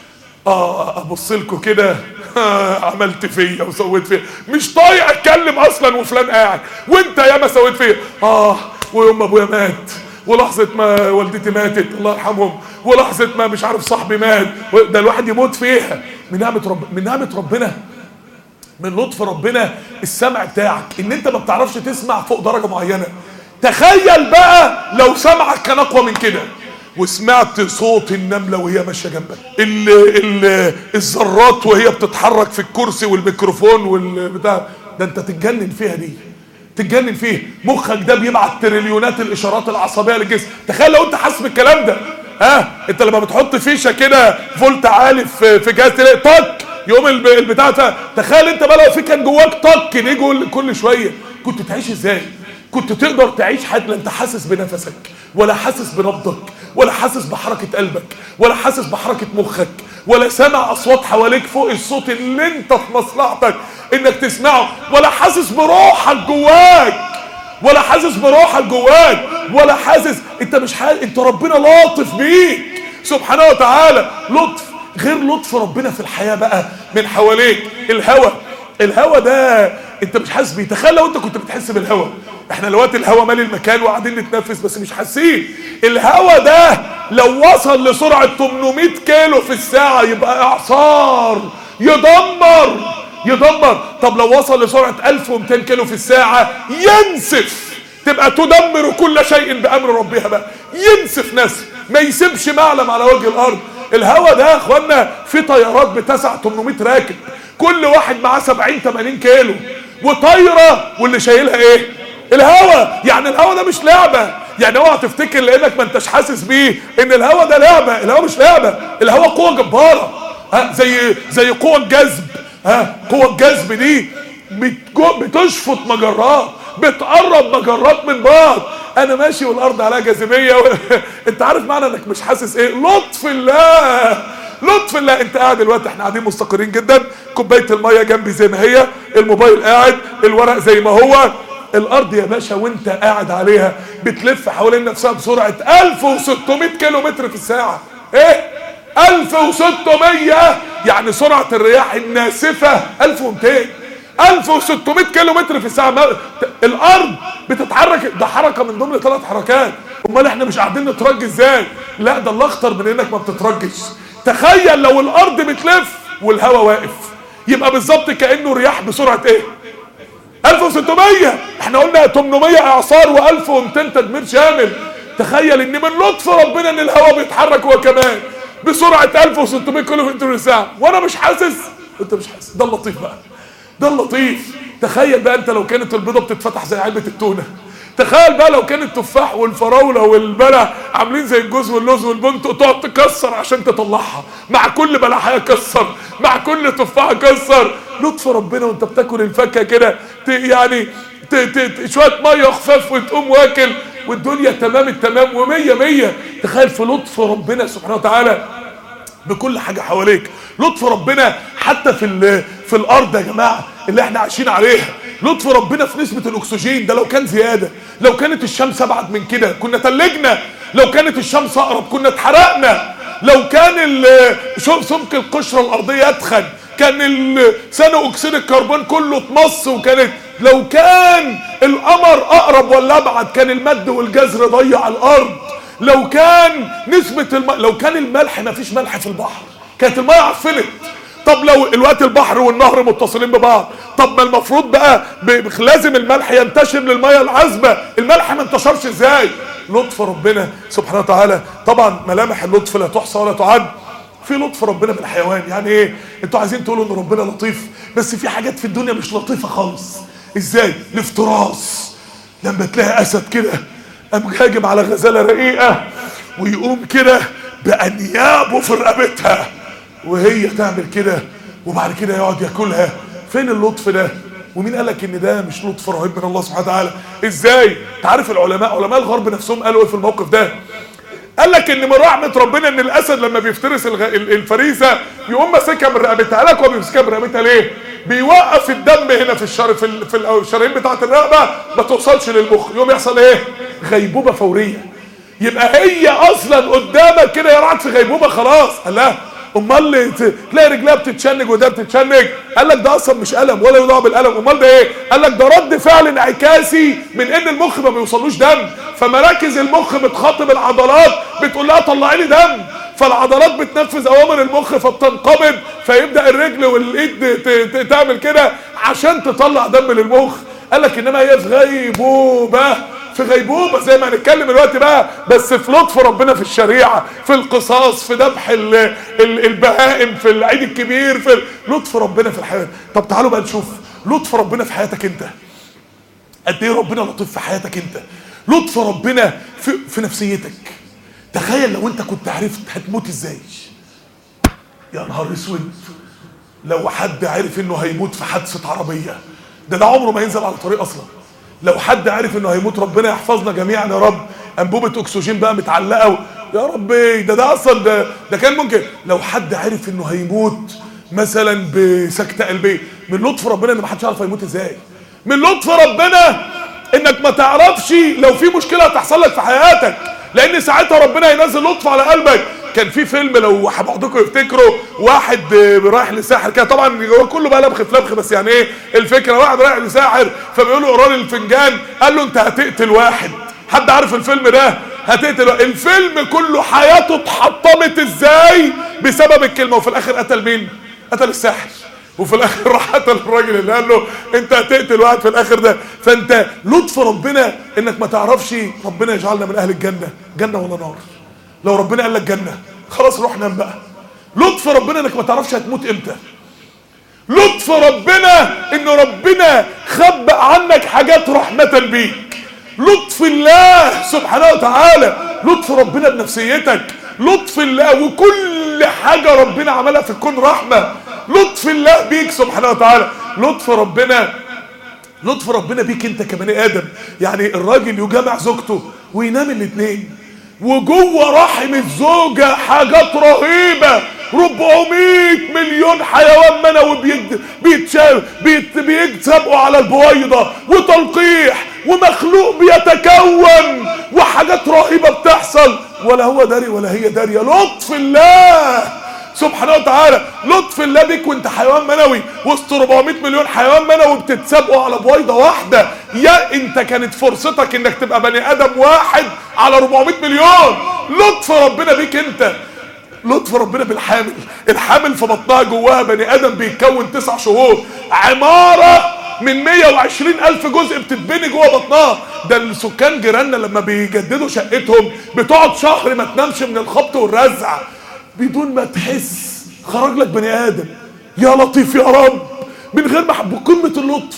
اه ابص لكم كده آه، عملت فيا وسويت فيا مش طايق اتكلم اصلا وفلان قاعد وانت يا ما سويت فيا اه ويوم ما ابويا مات ولحظة ما والدتي ماتت الله يرحمهم ولحظة ما مش عارف صاحبي مات ده الواحد يموت فيها من نعمة رب من نعمة ربنا من لطف ربنا السمع بتاعك ان انت ما بتعرفش تسمع فوق درجة معينة تخيل بقى لو سمعك كان اقوى من كده وسمعت صوت النملة وهي ماشية جنبك ال ال الذرات وهي بتتحرك في الكرسي والميكروفون والبتاع ده انت تتجنن فيها دي تتجنن فيه مخك ده بيبعت تريليونات الاشارات العصبيه للجسم تخيل لو انت حاسس بالكلام ده ها انت لما بتحط فيشه كده فولت عالي في في جهاز تلاقي طق يقوم الب- البتاع ده تخيل انت بقى لو في كان جواك طق يجي كل كل شويه كنت تعيش ازاي كنت تقدر تعيش حياتك لا انت حاسس بنفسك ولا حاسس بنبضك ولا حاسس بحركه قلبك ولا حاسس بحركه مخك ولا سامع اصوات حواليك فوق الصوت اللي انت في مصلحتك انك تسمعه ولا حاسس بروحك جواك ولا حاسس بروحك جواك ولا حاسس انت مش حاسس انت ربنا لاطف بيك سبحانه وتعالى لطف غير لطف ربنا في الحياه بقى من حواليك الهوى الهوى ده انت مش حاسس بيه تخيل لو انت كنت بتحس بالهوى احنا دلوقتي الهوى مالي المكان وقاعدين نتنفس بس مش حاسين الهوى ده لو وصل لسرعه 800 كيلو في الساعه يبقى اعصار يدمر يدمر طب لو وصل لسرعه 1200 كيلو في الساعه ينسف تبقى تدمر كل شيء بامر ربها بقى ينسف نسف ما يسيبش معلم على وجه الارض الهوا ده يا اخوانا في طيارات بتسع 800 راكب كل واحد معاه 70 80 كيلو وطايره واللي شايلها ايه الهوا يعني الهوا ده مش لعبه يعني اوعى تفتكر لانك ما انتش حاسس بيه ان الهوا ده لعبه الهوا مش لعبه الهوا قوه جباره ها زي زي قوه الجذب ها قوه الجذب دي بتجو- بتشفط مجرات بتقرب مجرات من بعض انا ماشي والارض عليها جاذبيه و... انت عارف معنى انك مش حاسس ايه لطف الله لطف الله انت قاعد دلوقتي احنا قاعدين مستقرين جدا كوبايه الميه جنبي زي ما هي الموبايل قاعد الورق زي ما هو الارض يا باشا وانت قاعد عليها بتلف حوالين نفسها بسرعه 1600 كيلو متر في الساعه ايه 1600 يعني سرعه الرياح الناسفه 1200 1600 كيلو متر في الساعه ما- الارض بتتحرك ده حركه من ضمن ثلاث حركات امال احنا مش قاعدين نترج ازاي لا ده الله اخطر من انك ما بتترجش تخيل لو الارض بتلف والهواء واقف يبقى بالظبط كانه رياح بسرعه ايه 1600 احنا قلنا 800 اعصار و1200 تدمير شامل تخيل ان من لطف ربنا ان الهواء بيتحرك هو كمان بسرعه 1600 كيلو متر في الساعه وانا مش حاسس انت مش حاسس ده اللطيف بقى ده اللطيف تخيل بقى انت لو كانت البيضه بتتفتح زي علبه التونه تخيل بقى لو كان التفاح والفراوله والبلح عاملين زي الجوز واللوز والبنت وتقعد تكسر عشان تطلعها مع كل بلحيه كسر مع كل تفاحه كسر لطف ربنا وانت بتاكل الفاكهه كده ت- يعني ت- ت- ت- شويه ميه خفاف وتقوم واكل والدنيا تمام التمام ومية مية تخيل في لطف ربنا سبحانه وتعالى بكل حاجه حواليك لطف ربنا حتى في ال- في الارض يا جماعه اللي احنا عايشين عليها لطف ربنا في نسبه الاكسجين ده لو كان زياده لو كانت الشمس ابعد من كده كنا تلجنا لو كانت الشمس اقرب كنا اتحرقنا لو كان ال- شوف سمك القشره الارضيه اتخن كان ال- ثاني اكسيد الكربون كله اتمص وكانت لو كان القمر اقرب ولا ابعد كان المد والجزر ضيع الارض لو كان نسبة الم... لو كان الملح ما فيش ملح في البحر كانت المية عفنت طب لو الوقت البحر والنهر متصلين ببعض طب ما المفروض بقى ب... لازم الملح ينتشر للمية العذبة الملح ما انتشرش ازاي لطف ربنا سبحانه وتعالى طبعا ملامح اللطف لا تحصى ولا تعد في لطف ربنا بالحيوان يعني ايه انتوا عايزين تقولوا ان ربنا لطيف بس في حاجات في الدنيا مش لطيفة خالص ازاي الافتراس لما تلاقي اسد كده قام هاجم على غزاله رقيقه ويقوم كده بانيابه في رقبتها وهي تعمل كده وبعد كده يقعد ياكلها فين اللطف ده ومين قال لك ان ده مش لطف رهيب من الله سبحانه وتعالى ازاي تعرف العلماء علماء الغرب نفسهم قالوا ايه في الموقف ده قال لك ان من رحمه ربنا ان الاسد لما بيفترس الغ... ال- الفريسه يقوم ماسكها من رقبتها قال لك هو بيمسكها من رقبتها ليه؟ بيوقف الدم هنا في الشر في ال... في ال- الشرايين بتاعه الرقبه ما توصلش للمخ يقوم يحصل ايه؟ غيبوبه فوريه يبقى هي اصلا قدامك كده يا رعد في غيبوبه خلاص قال لها امال اللي ت- تلاقي رجلها بتتشنج وده بتتشنج قال لك ده اصلا مش الم ولا يدعى بالالم امال ده ايه قال لك ده رد فعل انعكاسي من ان المخ ما بيوصلوش دم فمراكز المخ بتخاطب العضلات بتقول لها طلعي لي دم فالعضلات بتنفذ اوامر المخ فبتنقبض فيبدا الرجل والايد ت- ت- تعمل كده عشان تطلع دم للمخ قال لك انما هي في غيبوبه في غيبوبه زي ما هنتكلم دلوقتي بقى بس في لطف ربنا في الشريعه في القصاص في ذبح ال- ال- البهائم في العيد الكبير في لطف ربنا في الحياه طب تعالوا بقى نشوف لطف ربنا في حياتك انت قد ايه ربنا لطيف في حياتك انت لطف ربنا في, في نفسيتك تخيل لو انت كنت عرفت هتموت ازاي يا نهار اسود لو حد عرف انه هيموت في حادثه عربيه ده ده عمره ما ينزل على طريق اصلا لو حد عرف انه هيموت ربنا يحفظنا جميعا يا رب انبوبه اكسجين بقى متعلقه و... يا ربي ده ده اصلا ده ده كان ممكن لو حد عرف انه هيموت مثلا بسكته قلبيه من لطف ربنا ان ما حدش يعرف هيموت ازاي من لطف ربنا انك ما تعرفش لو في مشكله هتحصل لك في حياتك لان ساعتها ربنا ينزل لطف على قلبك كان في فيلم لو بعضكم يفتكروا واحد آه، رايح لساحر كده طبعا هو كله بقى لبخ في لبخ بس يعني ايه الفكره واحد رايح لساحر فبيقول له اقرا لي الفنجان قال له انت هتقتل واحد حد عارف الفيلم ده هتقتل واحد. الفيلم كله حياته اتحطمت ازاي بسبب الكلمه وفي الاخر قتل مين قتل الساحر وفي الاخر راح قتل الراجل اللي قال له انت هتقتل واحد في الاخر ده فانت لطف ربنا انك ما تعرفش ربنا يجعلنا من اهل الجنه جنه ولا نار لو ربنا قال لك جنه خلاص روح نام بقى لطف ربنا انك ما تعرفش هتموت امتى لطف ربنا ان ربنا خبأ عنك حاجات رحمة بيك لطف الله سبحانه وتعالى لطف ربنا بنفسيتك لطف الله وكل حاجة ربنا عملها في الكون رحمة لطف الله بيك سبحانه وتعالى لطف ربنا لطف ربنا بيك انت كبني ادم يعني الراجل يجامع زوجته وينام الاثنين وجوه رحم الزوجة حاجات رهيبة 400 مليون حيوان منوي بيت بيتشاب بيت بيتسابقوا على البويضة وتلقيح ومخلوق بيتكون وحاجات رهيبة بتحصل ولا هو داري ولا هي دارية لطف الله سبحانه وتعالى لطف الله بيك وانت حيوان منوي وسط 400 مليون حيوان منوي بتتسابقوا على بويضه واحده يا انت كانت فرصتك انك تبقى بني ادم واحد على 400 مليون لطف ربنا بيك انت لطف ربنا بالحامل الحامل في بطنها جواها بني ادم بيتكون تسع شهور عماره من 120 الف جزء بتتبني جوه بطنها ده السكان جيراننا لما بيجددوا شقتهم بتقعد شهر ما تنامش من الخبط والرزع بدون ما تحس خرج لك بني ادم يا لطيف يا رب من غير ما بقمه اللطف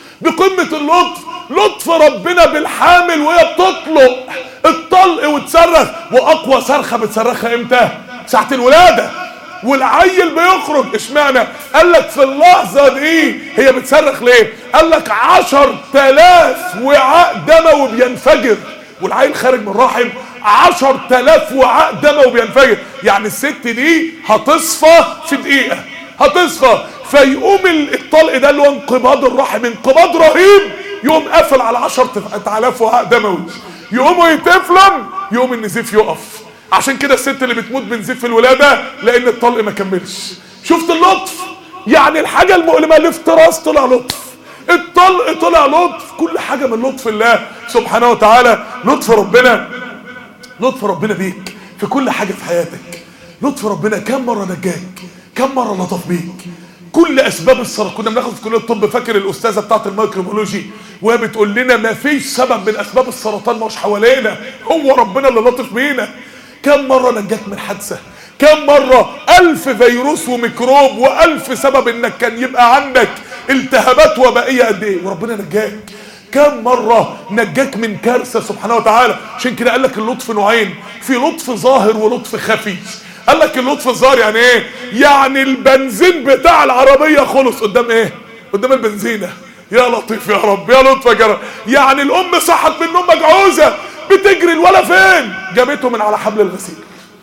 بقمه اللطف لطف ربنا بالحامل وهي بتطلق الطلق وتصرخ واقوى صرخه بتصرخها امتى ساعه الولاده والعيل بيخرج اشمعنى قال لك في اللحظه دي هي بتصرخ ليه قال لك عشر تلاف وعاء دموي بينفجر والعيل خارج من الرحم عشر تلاف وعاء دموي بينفجر يعني الست دي هتصفى في دقيقة هتصفى فيقوم الطلق ده اللي هو انقباض الرحم انقباض رهيب يقوم قافل على عشر تلاف وعاء دموي يقوموا يتفلم يقوم النزيف يقف عشان كده الست اللي بتموت من نزيف الولادة لان الطلق ما كملش شفت اللطف يعني الحاجة المؤلمة الافتراس طلع لطف الطلق طلع لطف كل حاجة من لطف الله سبحانه وتعالى لطف ربنا لطف ربنا بيك في كل حاجة في حياتك لطف ربنا كم مرة نجاك كم مرة لطف بيك كل اسباب السرطان كنا بناخد في كليه الطب فاكر الاستاذه بتاعه الميكروبيولوجي وهي بتقول لنا ما فيش سبب من اسباب السرطان مش حوالينا هو ربنا اللي لطف بينا كم مره نجاك من حادثه كم مرة ألف فيروس وميكروب وألف سبب إنك كان يبقى عندك التهابات وبائية قد إيه وربنا نجاك كم مرة نجاك من كارثة سبحانه وتعالى عشان كده قال لك اللطف نوعين في لطف ظاهر ولطف خفي قال لك اللطف الظاهر يعني ايه يعني البنزين بتاع العربية خلص قدام ايه قدام البنزينة يا لطيف يا رب يا لطفك يا رب يعني الام صحت من النوم مجعوزة بتجري الولا فين جابته من على حبل الغسيل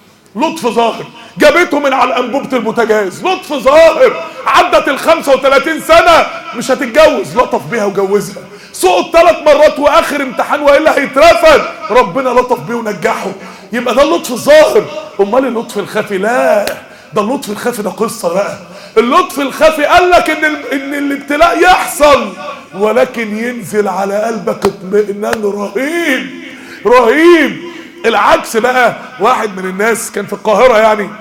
لطف ظاهر جابته من على انبوبه البوتاجاز لطف ظاهر عدت ال 35 سنه مش هتتجوز لطف بيها وجوزها سقط ثلاث مرات واخر امتحان والا هيترفد ربنا لطف بيه ونجحه يبقى ده اللطف الظاهر امال اللطف الخفي لا ده اللطف الخفي ده قصه بقى اللطف الخفي قال لك ان ال... ان الابتلاء يحصل ولكن ينزل على قلبك اطمئنان رهيب رهيب العكس بقى واحد من الناس كان في القاهرة يعني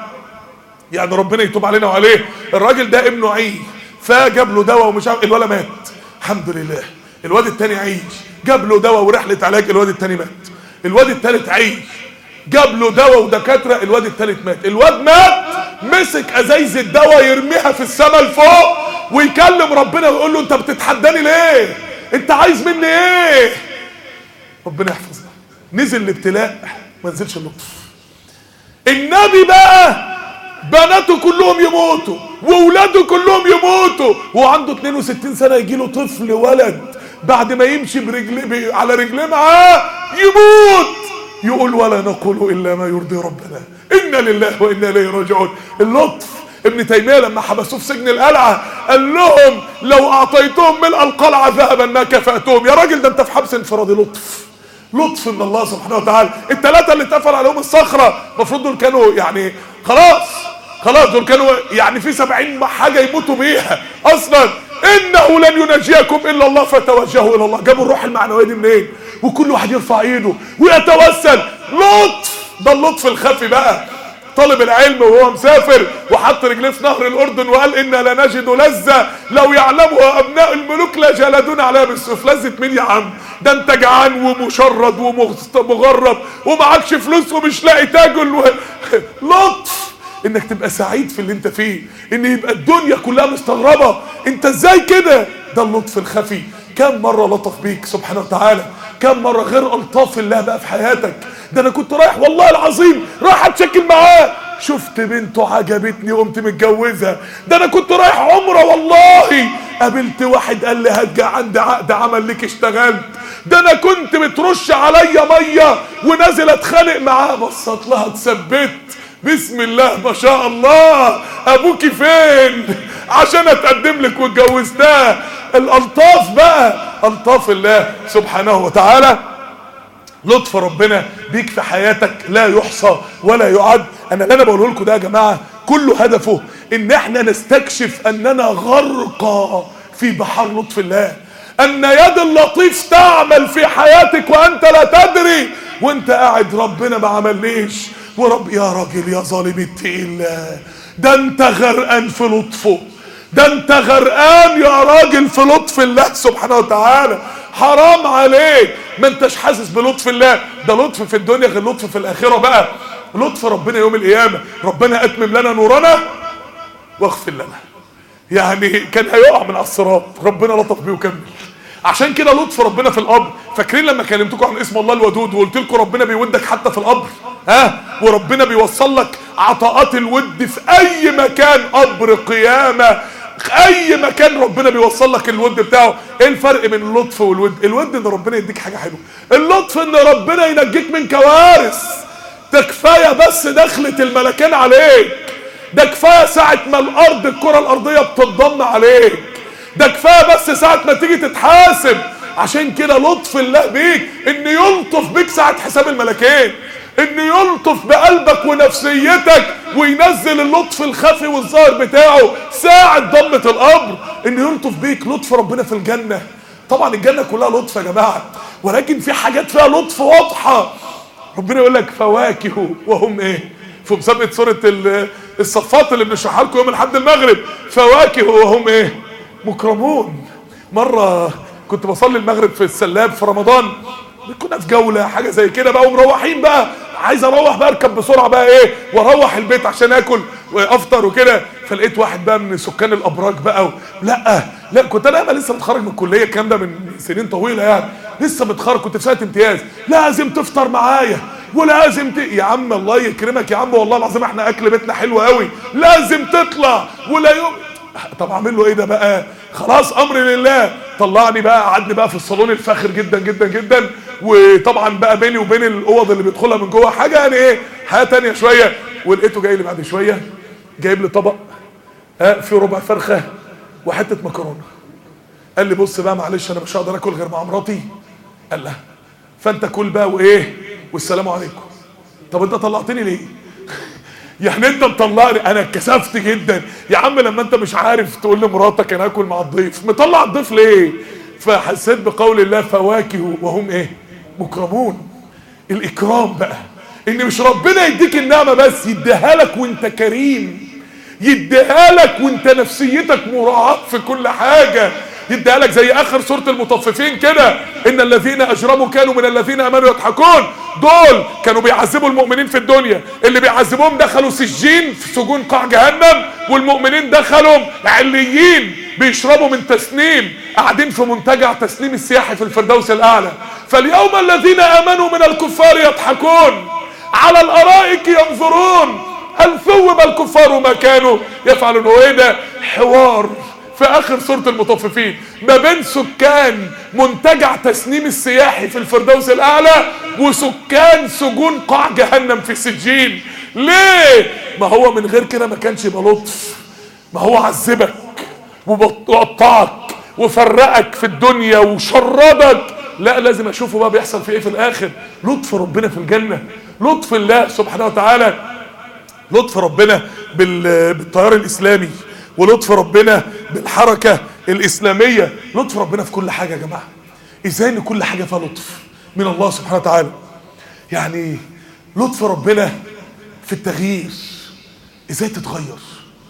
يعني ربنا يتوب علينا وعليه الراجل ده ابنه عيش فجاب له دواء ومش عارف الولا مات الحمد لله الواد التاني عيش جاب له دواء ورحلة علاج الواد التاني مات الواد التالت عيش جاب له دواء ودكاترة الواد التالت مات الواد مات مسك ازايز الدواء يرميها في السماء لفوق ويكلم ربنا ويقول له انت بتتحداني ليه انت عايز مني ايه ربنا يحفظنا نزل الابتلاء ما نزلش اللطف النبي بقى بناته كلهم يموتوا واولاده كلهم يموتوا وهو عنده 62 سنه يجي له طفل ولد بعد ما يمشي برجليه على رجليه معاه يموت يقول ولا نقول الا ما يرضي ربنا انا لله وانا اليه راجعون اللطف ابن تيميه لما حبسوه في سجن القلعه قال لهم لو اعطيتهم ملء القلعه ذهبا ما كفاتهم يا راجل ده انت في حبس انفرادي لطف لطف من الله سبحانه وتعالى الثلاثه اللي اتقفل عليهم الصخره المفروض دول كانوا يعني خلاص خلاص دول كانوا يعني في سبعين حاجه يموتوا بيها اصلا انه لن ينجيكم الا الله فتوجهوا الى الله جابوا الروح المعنويه دي منين وكل واحد يرفع ايده ويتوسل لطف ده اللطف الخفي بقى طالب العلم وهو مسافر وحط رجليه في نهر الاردن وقال انا لنجد لذه لو يعلمها ابناء الملوك لجلدون عليها بالسيف لذه مين يا عم ده انت جعان ومشرد ومغرب ومعكش فلوس ومش لاقي تاكل و... لطف انك تبقى سعيد في اللي انت فيه ان يبقى الدنيا كلها مستغربه انت ازاي كده ده اللطف الخفي كم مره لطف بيك سبحانه وتعالى كم مره غير الطاف الله بقى في حياتك ده انا كنت رايح والله العظيم رايح اتشكل معاه شفت بنته عجبتني قمت متجوزها ده انا كنت رايح عمره والله قابلت واحد قال لي هتجي عندي عقد عمل ليك اشتغلت ده انا كنت بترش عليا ميه ونازل اتخانق معاه بصت لها اتثبت بسم الله ما شاء الله ابوكي فين عشان اتقدم لك واتجوزتها الالطاف بقى الطاف الله سبحانه وتعالى لطف ربنا بيك في حياتك لا يحصى ولا يعد انا اللي انا بقوله لكم ده يا جماعه كله هدفه ان احنا نستكشف اننا غرقى في بحر لطف الله ان يد اللطيف تعمل في حياتك وانت لا تدري وانت قاعد ربنا ما عملنيش ورب يا راجل يا ظالم التقيل ده انت غرقان في لطفه ده انت غرقان يا راجل في لطف الله سبحانه وتعالى حرام عليك ما انتش حاسس بلطف الله ده لطف في الدنيا غير لطف في الاخره بقى لطف ربنا يوم القيامه ربنا اتمم لنا نورنا واغفر لنا يعني كان هيقع من على الصراط ربنا لطف بيه وكمل عشان كده لطف ربنا في القبر فاكرين لما كلمتكم عن اسم الله الودود وقلت لكم ربنا بيودك حتى في القبر ها وربنا بيوصل لك عطاءات الود في اي مكان قبر قيامه اي مكان ربنا بيوصل لك الود بتاعه ايه الفرق بين اللطف والود الود ان ربنا يديك حاجه حلوه اللطف ان ربنا ينجيك من كوارث ده كفايه بس دخلة الملكين عليك ده كفايه ساعه ما الارض الكره الارضيه بتتضم عليك ده كفايه بس ساعه ما تيجي تتحاسب عشان كده لطف الله بيك ان يلطف بيك ساعه حساب الملكين انه يلطف بقلبك ونفسيتك وينزل اللطف الخفي والظاهر بتاعه ساعة ضمة القبر انه يلطف بيك لطف ربنا في الجنة طبعا الجنة كلها لطف يا جماعة ولكن في حاجات فيها لطف واضحة ربنا يقول لك فواكه وهم ايه في مسابقة سورة الصفات اللي بنشرحها لكم يوم لحد المغرب فواكه وهم ايه مكرمون مرة كنت بصلي المغرب في السلاب في رمضان كنا في جولة حاجة زي كده بقى ومروحين بقى عايز اروح بقى اركب بسرعة بقى ايه واروح البيت عشان اكل وافطر وكده فلقيت واحد بقى من سكان الابراج بقى و... لا لا كنت انا بقى لسه متخرج من الكلية الكلام ده من سنين طويلة يعني لسه متخرج كنت في سنة امتياز لازم تفطر معايا ولازم ت... يا عم الله يكرمك يا عم والله العظيم احنا اكل بيتنا حلو قوي لازم تطلع ولا يوم طب اعمل له ايه ده بقى خلاص امر لله طلعني بقى قعدني بقى في الصالون الفاخر جدا جدا جدا وطبعا بقى بيني وبين الاوض اللي بيدخلها من جوه حاجه يعني ايه حياه تانية شويه ولقيته جاي لي بعد شويه جايب لي طبق ها في ربع فرخه وحته مكرونه قال لي بص بقى معلش انا مش هقدر اكل غير مع مراتي قال لا فانت كل بقى وايه والسلام عليكم طب انت طلعتني ليه يعني انت مطلعني انا اتكسفت جدا يا عم لما انت مش عارف تقول لمراتك انا اكل مع الضيف مطلع الضيف ليه فحسيت بقول الله فواكه وهم ايه مكرمون الاكرام بقى ان مش ربنا يديك النعمه بس يديها لك وانت كريم يديها لك وانت نفسيتك مراعاه في كل حاجه يديها لك زي اخر سوره المطففين كده ان الذين اجرموا كانوا من الذين امنوا يضحكون دول كانوا بيعذبوا المؤمنين في الدنيا اللي بيعذبوهم دخلوا سجين في سجون قاع جهنم والمؤمنين دخلوا عليين بيشربوا من تسنيم قاعدين في منتجع تسنيم السياحي في الفردوس الاعلى فاليوم الذين امنوا من الكفار يضحكون على الارائك ينظرون هل ثوب الكفار ما كانوا يفعلون وايه ده حوار في اخر سورة المطففين ما بين سكان منتجع تسنيم السياحي في الفردوس الاعلى وسكان سجون قاع جهنم في سجين ليه ما هو من غير كده ما كانش يبقى لطف ما هو عذبك وقطعك وفرقك في الدنيا وشردك لا لازم اشوفه بقى بيحصل في ايه في الاخر لطف ربنا في الجنة لطف الله سبحانه وتعالى لطف ربنا بالتيار الاسلامي ولطف ربنا بالحركة الإسلامية لطف ربنا في كل حاجة يا جماعة إزاي إن كل حاجة فيها لطف من الله سبحانه وتعالى يعني لطف ربنا في التغيير إزاي تتغير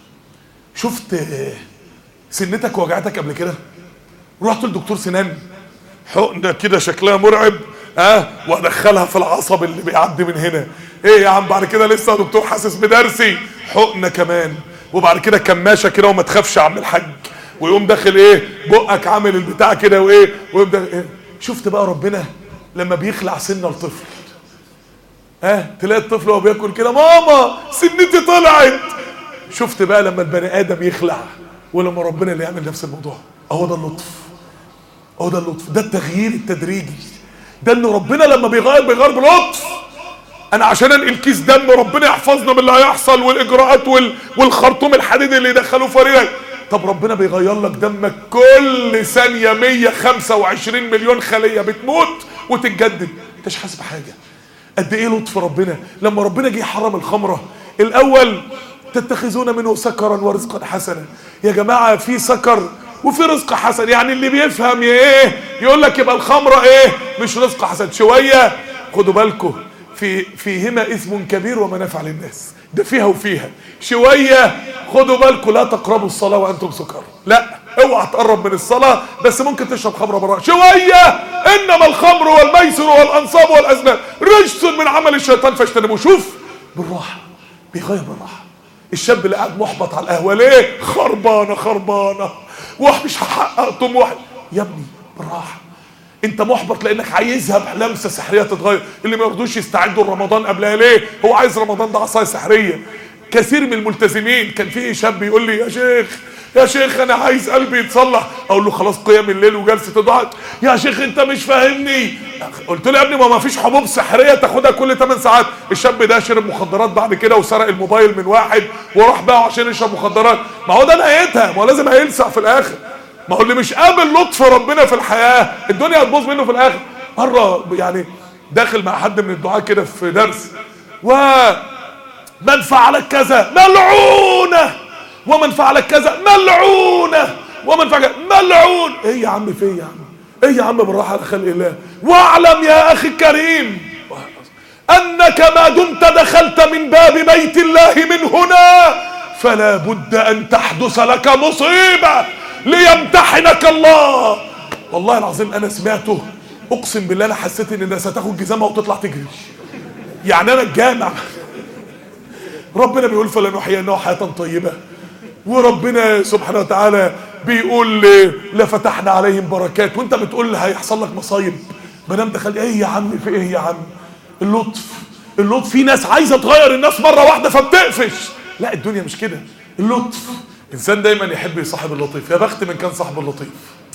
شفت سنتك وجعتك قبل كده رحت لدكتور سنان حقنة كده شكلها مرعب ها أه؟ وادخلها في العصب اللي بيعدي من هنا ايه يا عم بعد كده لسه يا دكتور حاسس بدرسي حقنة كمان وبعد كده كماشه كده وما تخافش يا عم الحاج ويقوم داخل ايه بقك عامل البتاع كده وايه ويبدا إيه؟ شفت بقى ربنا لما بيخلع سنه لطفل ها تلاقي الطفل وهو بياكل كده ماما سنتي طلعت شفت بقى لما البني ادم يخلع ولما ربنا اللي يعمل نفس الموضوع اهو ده اللطف اهو ده اللطف ده التغيير التدريجي ده ان ربنا لما بيغير بيغير بلطف انا عشان انقل كيس دم ربنا يحفظنا من اللي هيحصل والاجراءات وال... والخرطوم الحديد اللي يدخلوه فريقك طب ربنا بيغير لك دمك كل ثانيه 125 مليون خليه بتموت وتتجدد انت مش حاسس بحاجه قد ايه لطف ربنا لما ربنا جه يحرم الخمره الاول تتخذون منه سكرا ورزقا حسنا يا جماعه في سكر وفي رزق حسن يعني اللي بيفهم ايه يقول لك يبقى الخمره ايه مش رزق حسن شويه خدوا بالكم في فيهما اثم كبير ومنافع للناس ده فيها وفيها شويه خدوا بالكم لا تقربوا الصلاه وانتم سكر لا اوعى تقرب من الصلاه بس ممكن تشرب خمره براء شويه انما الخمر والميسر والانصاب والازلام رجس من عمل الشيطان فاجتنبوه شوف بالراحه بيغير بالراحه الشاب اللي قاعد محبط على القهوه ليه خربانه خربانه ومش هحقق طموح يا ابني بالراحه انت محبط لانك عايزها بلمسه سحريه تتغير اللي ما يرضوش يستعدوا لرمضان قبلها ليه هو عايز رمضان ده عصايه سحريه كثير من الملتزمين كان في شاب يقول لي يا شيخ يا شيخ انا عايز قلبي يتصلح اقول له خلاص قيام الليل وجلسه الضحى يا شيخ انت مش فاهمني قلت له يا ابني ما ما فيش حبوب سحريه تاخدها كل 8 ساعات الشاب ده شرب مخدرات بعد كده وسرق الموبايل من واحد وراح باعه عشان يشرب مخدرات ما هو ده نهايتها ما هو لازم هيلسع في الاخر ما هو اللي مش قابل لطف ربنا في الحياه الدنيا هتبوظ منه في الاخر مره يعني داخل مع حد من الدعاة كده في درس ومن فعل كذا ملعونه ومن فعل كذا ملعونه ومن فعل ملعون ايه يا عم في ايه يا عم ايه يا عم بالراحه على خلق الله واعلم يا اخي الكريم انك ما دمت دخلت من باب بيت الله من هنا فلا بد ان تحدث لك مصيبه ليمتحنك الله والله العظيم انا سمعته اقسم بالله انا حسيت ان الناس هتاخد جزامها وتطلع تجري يعني انا الجامع ربنا بيقول فلنحيينه حياه طيبه وربنا سبحانه وتعالى بيقول لفتحنا عليهم بركات وانت بتقول هيحصل لك مصايب ما دام دخل ايه يا عم في ايه يا عم اللطف اللطف في ناس عايزه تغير الناس مره واحده فبتقفش لا الدنيا مش كده اللطف انسان دايما يحب يصاحب اللطيف يا بخت من كان صاحب اللطيف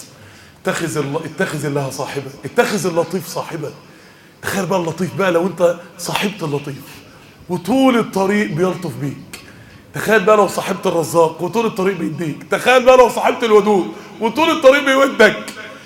اتخذ الله اتخذ الله صاحبا اتخذ اللطيف صاحبا تخيل بقى اللطيف بقى لو انت صاحبت اللطيف وطول الطريق بيلطف بيك تخيل بقى لو صاحبت الرزاق وطول الطريق بيديك تخيل بقى لو صاحبت الودود وطول الطريق بيودك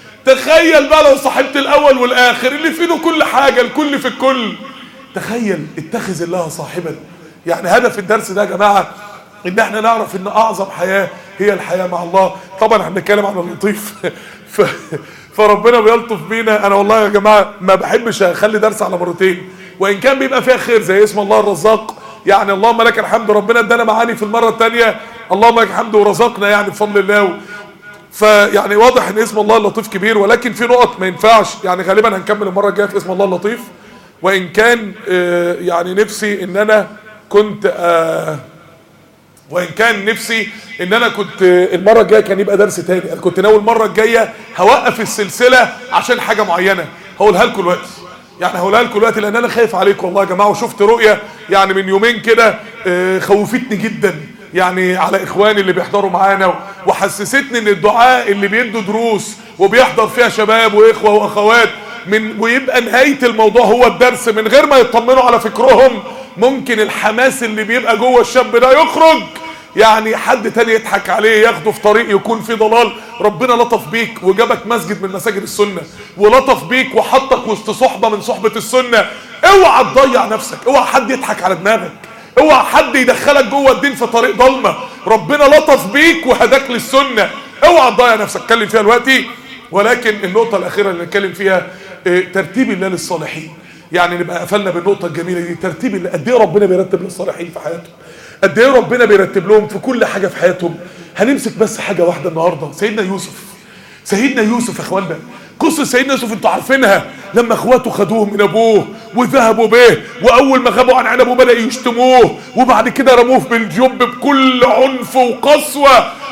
تخيل بقى لو صاحبت الاول والاخر اللي في ايده كل حاجه الكل في الكل تخيل اتخذ الله صاحبا يعني هدف الدرس ده يا جماعه ان احنا نعرف ان اعظم حياه هي الحياه مع الله طبعا احنا بنتكلم عن اللطيف ف... فربنا بيلطف بينا انا والله يا جماعه ما بحبش اخلي درس على مرتين وان كان بيبقى فيها خير زي اسم الله الرزاق يعني اللهم لك الحمد ربنا ادانا معاني في المره الثانيه اللهم لك الحمد ورزقنا يعني بفضل الله فيعني واضح ان اسم الله اللطيف كبير ولكن في نقط ما ينفعش يعني غالبا هنكمل المره الجايه في اسم الله اللطيف وان كان آه يعني نفسي ان انا كنت آه وان كان نفسي ان انا كنت المره الجايه كان يبقى درس تاني انا كنت ناوي المره الجايه هوقف السلسله عشان حاجه معينه هقولها لكم دلوقتي يعني هقولها لكم دلوقتي لان انا خايف عليكم والله يا جماعه وشفت رؤيه يعني من يومين كده خوفتني جدا يعني على اخواني اللي بيحضروا معانا وحسستني ان الدعاء اللي بيدوا دروس وبيحضر فيها شباب واخوه واخوات من ويبقى نهايه الموضوع هو الدرس من غير ما يطمنوا على فكرهم ممكن الحماس اللي بيبقى جوه الشاب ده يخرج يعني حد تاني يضحك عليه ياخده في طريق يكون فيه ضلال ربنا لطف بيك وجابك مسجد من مساجد السنة ولطف بيك وحطك وسط صحبة من صحبة السنة اوعى تضيع نفسك اوعى حد يضحك على دماغك اوعى حد يدخلك جوه الدين في طريق ضلمة ربنا لطف بيك وهداك للسنة اوعى تضيع نفسك اتكلم فيها دلوقتي ولكن النقطة الأخيرة اللي نتكلم فيها اه ترتيب الله للصالحين يعني نبقى قفلنا بالنقطة الجميلة دي ترتيب الله قد ايه ربنا بيرتب للصالحين في حياتهم قد ايه ربنا بيرتب لهم في كل حاجه في حياتهم هنمسك بس حاجه واحده النهارده سيدنا يوسف سيدنا يوسف يا اخوانا قصه سيدنا يوسف انتوا عارفينها لما اخواته خدوه من ابوه وذهبوا به واول ما غابوا عن عنبه بدا يشتموه وبعد كده رموه بالجب بكل عنف وقسوه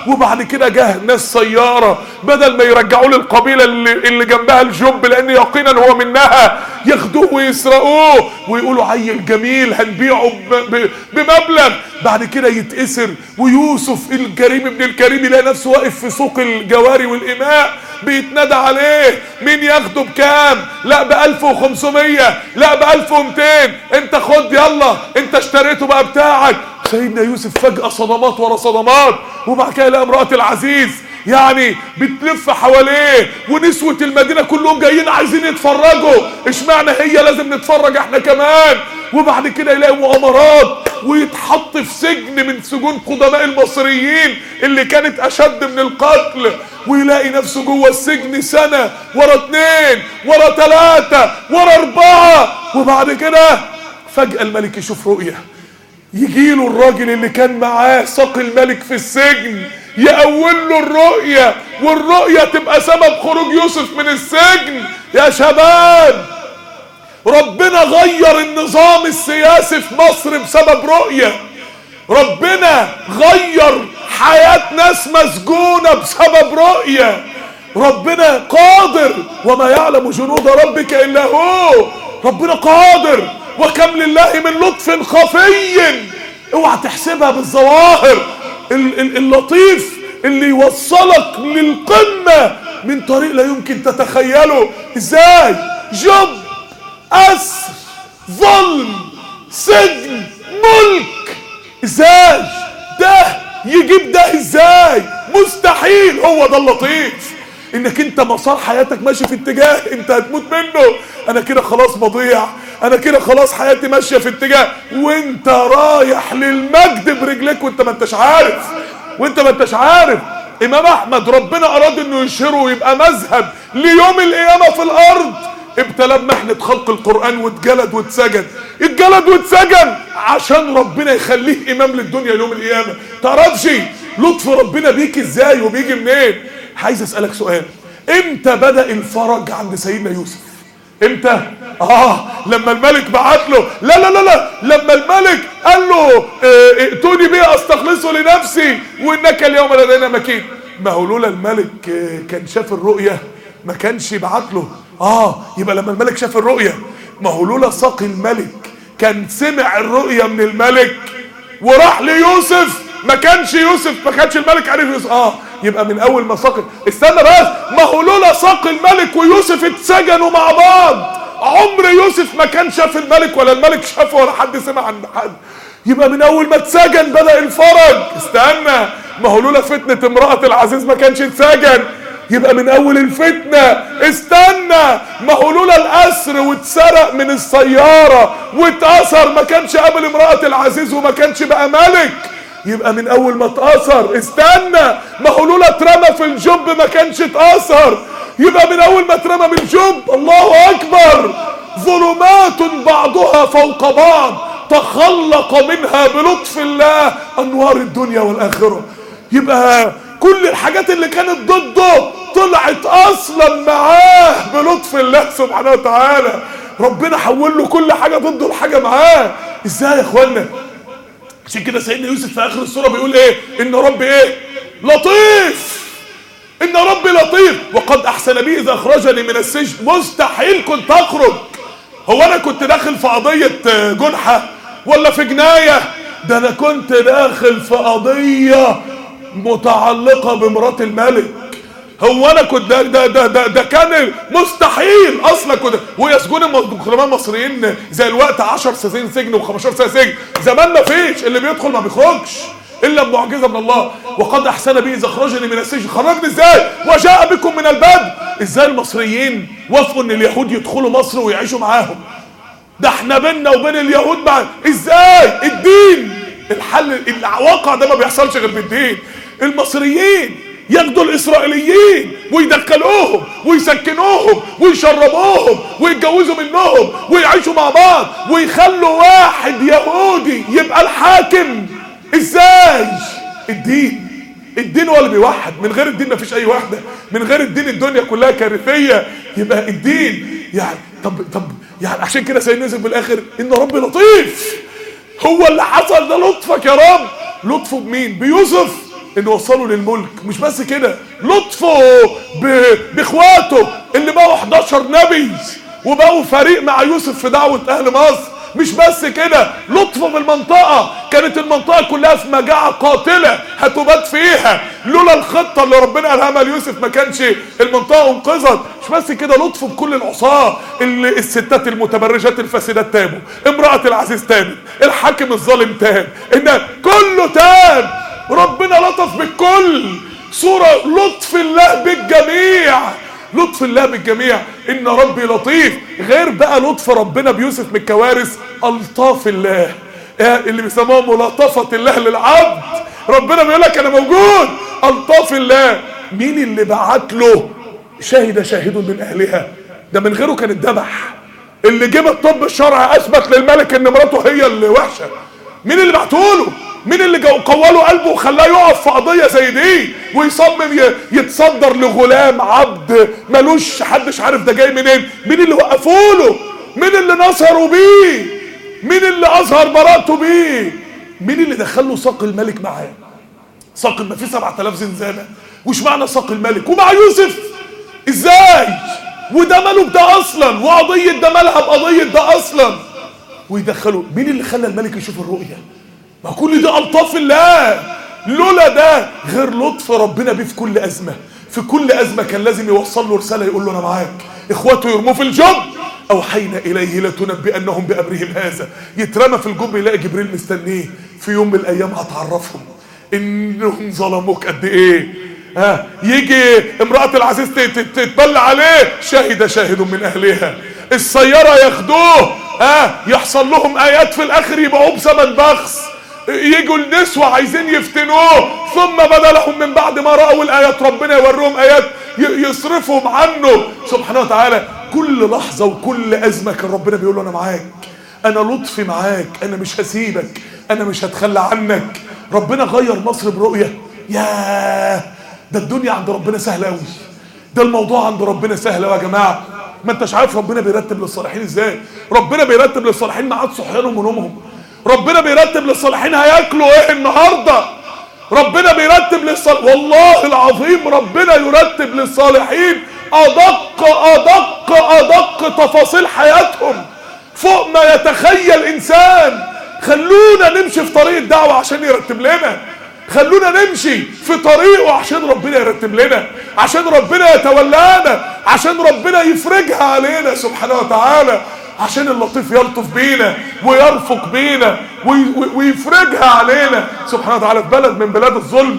وبعد كده جه ناس سياره بدل ما يرجعوه للقبيله اللي, اللي جنبها الجب لان يقينا هو منها ياخدوه ويسرقوه ويقولوا عيل جميل هنبيعه ب- ب- بمبلغ بعد كده يتأسر ويوسف الكريم ابن الكريم يلاقي نفسه واقف في سوق الجواري والإماء بيتنادى عليه مين ياخده بكام لا ب 1500 لا ب 1200 انت خد يلا انت اشتريته بقى بتاعك سيدنا يوسف فجأة صدمات ورا صدمات وبعد كده يلاقي امرأة العزيز يعني بتلف حواليه ونسوة المدينة كلهم جايين عايزين يتفرجوا اشمعنى هي لازم نتفرج احنا كمان وبعد كده يلاقي مؤامرات ويتحط في سجن من سجون قدماء المصريين اللي كانت اشد من القتل ويلاقي نفسه جوه السجن سنة ورا اتنين ورا تلاتة ورا اربعة وبعد كده فجأة الملك يشوف رؤية يجيله الراجل اللي كان معاه ساقي الملك في السجن يقول له الرؤية والرؤية تبقى سبب خروج يوسف من السجن يا شباب ربنا غير النظام السياسي في مصر بسبب رؤية ربنا غير حياة ناس مسجونة بسبب رؤية ربنا قادر وما يعلم جنود ربك إلا هو ربنا قادر وكم لله من لطف خفي اوعى تحسبها بالظواهر ال- ال- اللطيف اللي يوصلك للقمة من طريق لا يمكن تتخيله ازاي جب أسر ظلم سجن ملك ازاي ده يجيب ده ازاي مستحيل هو ده اللطيف انك انت مسار حياتك ماشي في اتجاه انت هتموت منه انا كده خلاص بضيع انا كده خلاص حياتي ماشيه في اتجاه وانت رايح للمجد برجلك وانت ما انتش عارف وانت ما انتش عارف امام احمد ربنا اراد انه يشهره ويبقى مذهب ليوم القيامه في الارض ابتلى بمحنة خلق القرآن واتجلد واتسجن اتجلد واتسجن عشان ربنا يخليه إمام للدنيا يوم القيامة تعرفش لطف ربنا بيك ازاي وبيجي منين عايز اسألك سؤال امتى بدأ الفرج عند سيدنا يوسف امتى اه لما الملك بعت له لا لا لا لا لما الملك قال له اه، ائتوني بيه استخلصه لنفسي وانك اليوم لدينا مكين ما هو لولا الملك اه، كان شاف الرؤيه ما كانش بعت له اه يبقى لما الملك شاف الرؤيه ما هو لولا ساقي الملك كان سمع الرؤيه من الملك وراح ليوسف ما كانش يوسف ما كانش الملك عارف يوسف اه يبقى من اول ما ساق استنى بس ما هو لولا ساق الملك ويوسف اتسجنوا مع بعض عمر يوسف ما كان شاف الملك ولا الملك شافه ولا حد سمع عن حد يبقى من اول ما اتسجن بدا الفرج استنى ما هو لولا فتنه امراه العزيز ما كانش اتسجن يبقى من اول الفتنة استنى ما هو لولا الاسر واتسرق من السيارة واتأثر ما كانش قابل امرأة العزيز وما كانش بقى ملك يبقى من اول ما اتأثر استنى ما هو لولا اترمى في الجب ما كانش اتأثر يبقى من اول ما اترمى من الجب الله اكبر ظلمات بعضها فوق بعض تخلق منها بلطف الله انوار الدنيا والاخره يبقى كل الحاجات اللي كانت ضده طلعت اصلا معاه بلطف الله سبحانه وتعالى ربنا حول له كل حاجه ضده لحاجه معاه ازاي يا اخوانا عشان كده سيدنا يوسف في اخر السوره بيقول ايه ان رب ايه لطيف ان ربي لطيف وقد احسن بي اذا اخرجني من السجن مستحيل كنت اخرج هو انا كنت داخل في قضيه جنحه ولا في جنايه ده انا كنت داخل في قضيه متعلقه بمرات الملك هو انا كنت ده ده ده ده, ده كان مستحيل اصلا كنت وهي سجون القدماء المصريين زي الوقت 10 سنين سجن و15 سنه سجن زمان ما فيش اللي بيدخل ما بيخرجش الا بمعجزه من الله وقد احسن بي اذا اخرجني من السجن خرجني ازاي وجاء بكم من البدو ازاي المصريين وافقوا ان اليهود يدخلوا مصر ويعيشوا معاهم ده احنا بينا وبين اليهود مع ازاي الدين الحل الواقع ده ما بيحصلش غير بالدين المصريين ياخدوا الاسرائيليين ويدخلوهم ويسكنوهم ويشربوهم ويتجوزوا منهم ويعيشوا مع بعض ويخلوا واحد يهودي يبقى الحاكم ازاي الدين الدين هو اللي بيوحد من غير الدين مفيش اي وحده من غير الدين الدنيا كلها كارثيه يبقى الدين يعني طب طب يعني عشان كده سيدنا يوسف بالاخر ان ربي لطيف هو اللي حصل ده لطفك يا رب لطفه بمين بيوسف انه وصلوا للملك مش بس كده لطفه ب- باخواته اللي بقوا 11 نبي وبقوا فريق مع يوسف في دعوة اهل مصر مش بس كده لطفه بالمنطقة كانت المنطقة كلها في مجاعة قاتلة هتبات فيها لولا الخطة اللي ربنا ألهمها ليوسف ما كانش المنطقة انقذت مش بس كده لطفه بكل العصاة اللي الستات المتبرجات الفاسدات تابوا امرأة العزيز تابت الحاكم الظالم تاب ان كله تاب ربنا لطف بالكل صورة لطف الله بالجميع لطف الله بالجميع ان ربي لطيف غير بقى لطف ربنا بيوسف من الكوارث الطاف الله آه، اللي بيسموها ملاطفة الله للعبد ربنا بيقول لك انا موجود الطاف الله مين اللي بعت له شهد شاهد من اهلها ده من غيره كان اتذبح اللي جاب الطب الشرعي اثبت للملك ان مراته هي اللي وحشه مين اللي بعتوله مين اللي جو- قواله قلبه وخلاه يقف في قضيه زي دي ويصمم ي- يتصدر لغلام عبد ملوش حدش عارف ده جاي منين مين اللي وقفوله مين اللي نصروا بيه مين اللي اظهر براءته بيه مين اللي دخله ساق الملك معاه ساق ما فيه 7000 زنزانه وش معنى ساق الملك ومع يوسف ازاي وده ماله بده اصلا وقضيه ده مالها بقضيه ده اصلا ويدخلوا مين اللي خلى الملك يشوف الرؤية ما كل ده ألطاف الله لولا ده غير لطف ربنا بيه في كل أزمة في كل أزمة كان لازم يوصل له رسالة يقول له أنا معاك إخواته يرموه في الجب أوحينا إليه لتنبئنهم بأمرهم هذا يترمى في الجب يلاقي جبريل مستنيه في يوم من الأيام هتعرفهم إنهم ظلموك قد إيه ها يجي امرأة العزيز ت- ت- تتبلى عليه شهد شاهد من أهلها السيارة ياخدوه ها يحصل لهم آيات في الآخر يبقوا بثمن بخس يجوا النسوة عايزين يفتنوه ثم بدا لهم من بعد ما رأوا الآيات ربنا يوريهم آيات ي- يصرفهم عنه سبحانه وتعالى كل لحظة وكل أزمة كان ربنا بيقول له أنا معاك أنا لطفي معاك أنا مش هسيبك أنا مش هتخلى عنك ربنا غير مصر برؤية ياه ده الدنيا عند ربنا سهلة أوي ده الموضوع عند ربنا سهل أوي يا جماعة ما انتش عارف ربنا بيرتب للصالحين ازاي ربنا بيرتب للصالحين ميعاد صحيانهم ونومهم ربنا بيرتب للصالحين هياكلوا ايه النهارده ربنا بيرتب للصالحين والله العظيم ربنا يرتب للصالحين ادق ادق ادق تفاصيل حياتهم فوق ما يتخيل انسان خلونا نمشي في طريق الدعوه عشان يرتب لنا خلونا نمشي في طريقه عشان ربنا يرتب لنا عشان ربنا يتولانا عشان ربنا يفرجها علينا سبحانه وتعالى عشان اللطيف يلطف بينا ويرفق بينا وي- وي- ويفرجها علينا سبحانه وتعالى في بلد من بلاد الظلم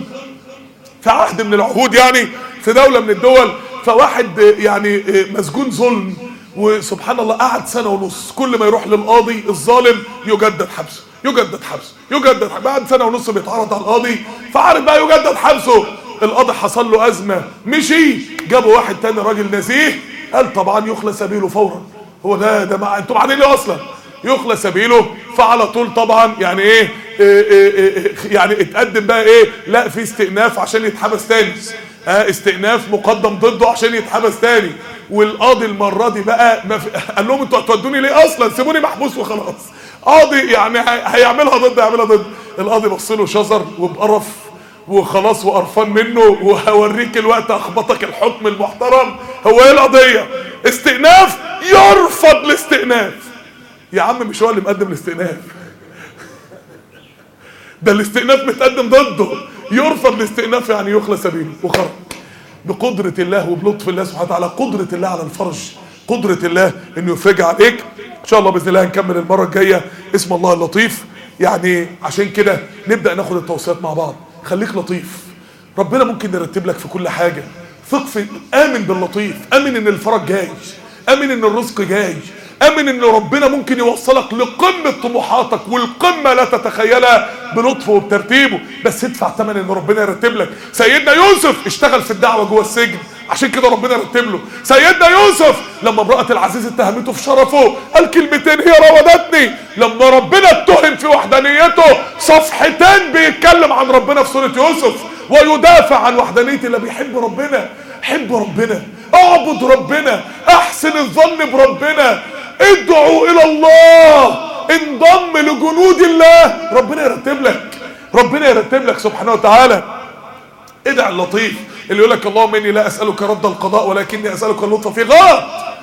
في عهد من العهود يعني في دولة من الدول فواحد يعني مسجون ظلم وسبحان الله قعد سنة ونص كل ما يروح للقاضي الظالم يجدد حبسه يجدد حبسه يجدد حبسه بعد سنة ونص بيتعرض على القاضي فعارف بقى يجدد حبسه القاضي حصل له أزمة مشي جابوا واحد تاني راجل نزيه قال طبعا يخلى سبيله فورا هو ده ده مع انتوا بعدين ليه اصلا يخلى سبيله فعلى طول طبعا يعني ايه, إيه, إيه, إيه يعني اتقدم بقى ايه لا في استئناف عشان يتحبس تاني آه استئناف مقدم ضده عشان يتحبس تاني والقاضي المره دي بقى ما في قال لهم انتوا هتودوني ليه اصلا سيبوني محبوس وخلاص قاضي يعني هي- هيعملها ضد هيعملها ضد القاضي بص له شزر وبقرف وخلاص وقرفان منه وهوريك الوقت اخبطك الحكم المحترم هو ايه القضيه استئناف يرفض الاستئناف يا عم مش هو اللي مقدم الاستئناف ده الاستئناف متقدم ضده يرفض الاستئناف يعني يخلى سبيله وخرج بقدرة الله وبلطف الله سبحانه وتعالى قدرة الله على الفرج قدرة الله انه يفرج عليك ان شاء الله باذن الله هنكمل المرة الجاية اسم الله اللطيف يعني عشان كده نبدأ ناخد التوصيات مع بعض خليك لطيف ربنا ممكن يرتب لك في كل حاجة ثق في امن باللطيف امن ان الفرج جاي امن ان الرزق جاي امن ان ربنا ممكن يوصلك لقمة طموحاتك والقمة لا تتخيلها بلطفه وبترتيبه بس ادفع ثمن ان ربنا يرتب لك سيدنا يوسف اشتغل في الدعوة جوه السجن عشان كده ربنا رتب له سيدنا يوسف لما امرأة العزيز اتهمته في شرفه قال كلمتين هي راودتني لما ربنا اتهم في وحدانيته صفحتين بيتكلم عن ربنا في سورة يوسف ويدافع عن وحدانية اللي بيحب ربنا حب ربنا اعبد ربنا احسن الظن بربنا ادعوا الى الله انضم لجنود الله ربنا يرتب لك ربنا يرتب لك سبحانه وتعالى ادعي اللطيف اللي يقول لك اللهم اني لا اسالك رد القضاء ولكني اسالك اللطف في غلط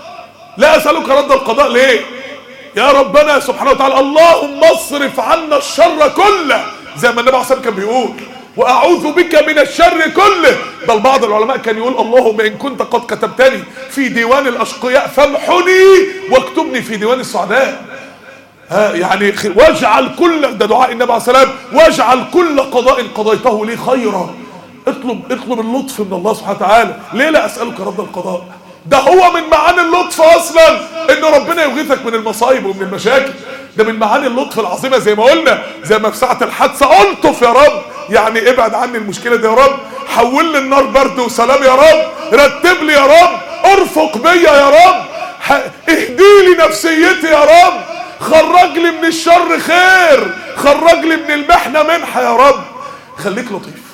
لا اسالك رد القضاء ليه يا ربنا سبحانه وتعالى اللهم اصرف عنا الشر كله زي ما النبي عليه الصلاه والسلام كان بيقول واعوذ بك من الشر كله بل بعض العلماء كان يقول اللهم ان كنت قد كتبتني في ديوان الاشقياء فامحني واكتبني في ديوان السعداء ها يعني واجعل كل ده دعاء النبي عليه الصلاه والسلام واجعل كل قضاء قضيته لي خيرا اطلب اطلب اللطف من الله سبحانه وتعالى ليه لا اسالك رد القضاء ده هو من معاني اللطف اصلا ان ربنا يغيثك من المصايب ومن المشاكل ده من معاني اللطف العظيمه زي ما قلنا زي ما في ساعه الحادثه الطف يا رب يعني ابعد عني المشكله دي يا رب حول لي النار برد وسلام يا رب رتب لي يا رب ارفق بيا يا رب اهدي لي نفسيتي يا رب خرج لي من الشر خير خرج لي من المحنه منحه يا رب خليك لطيف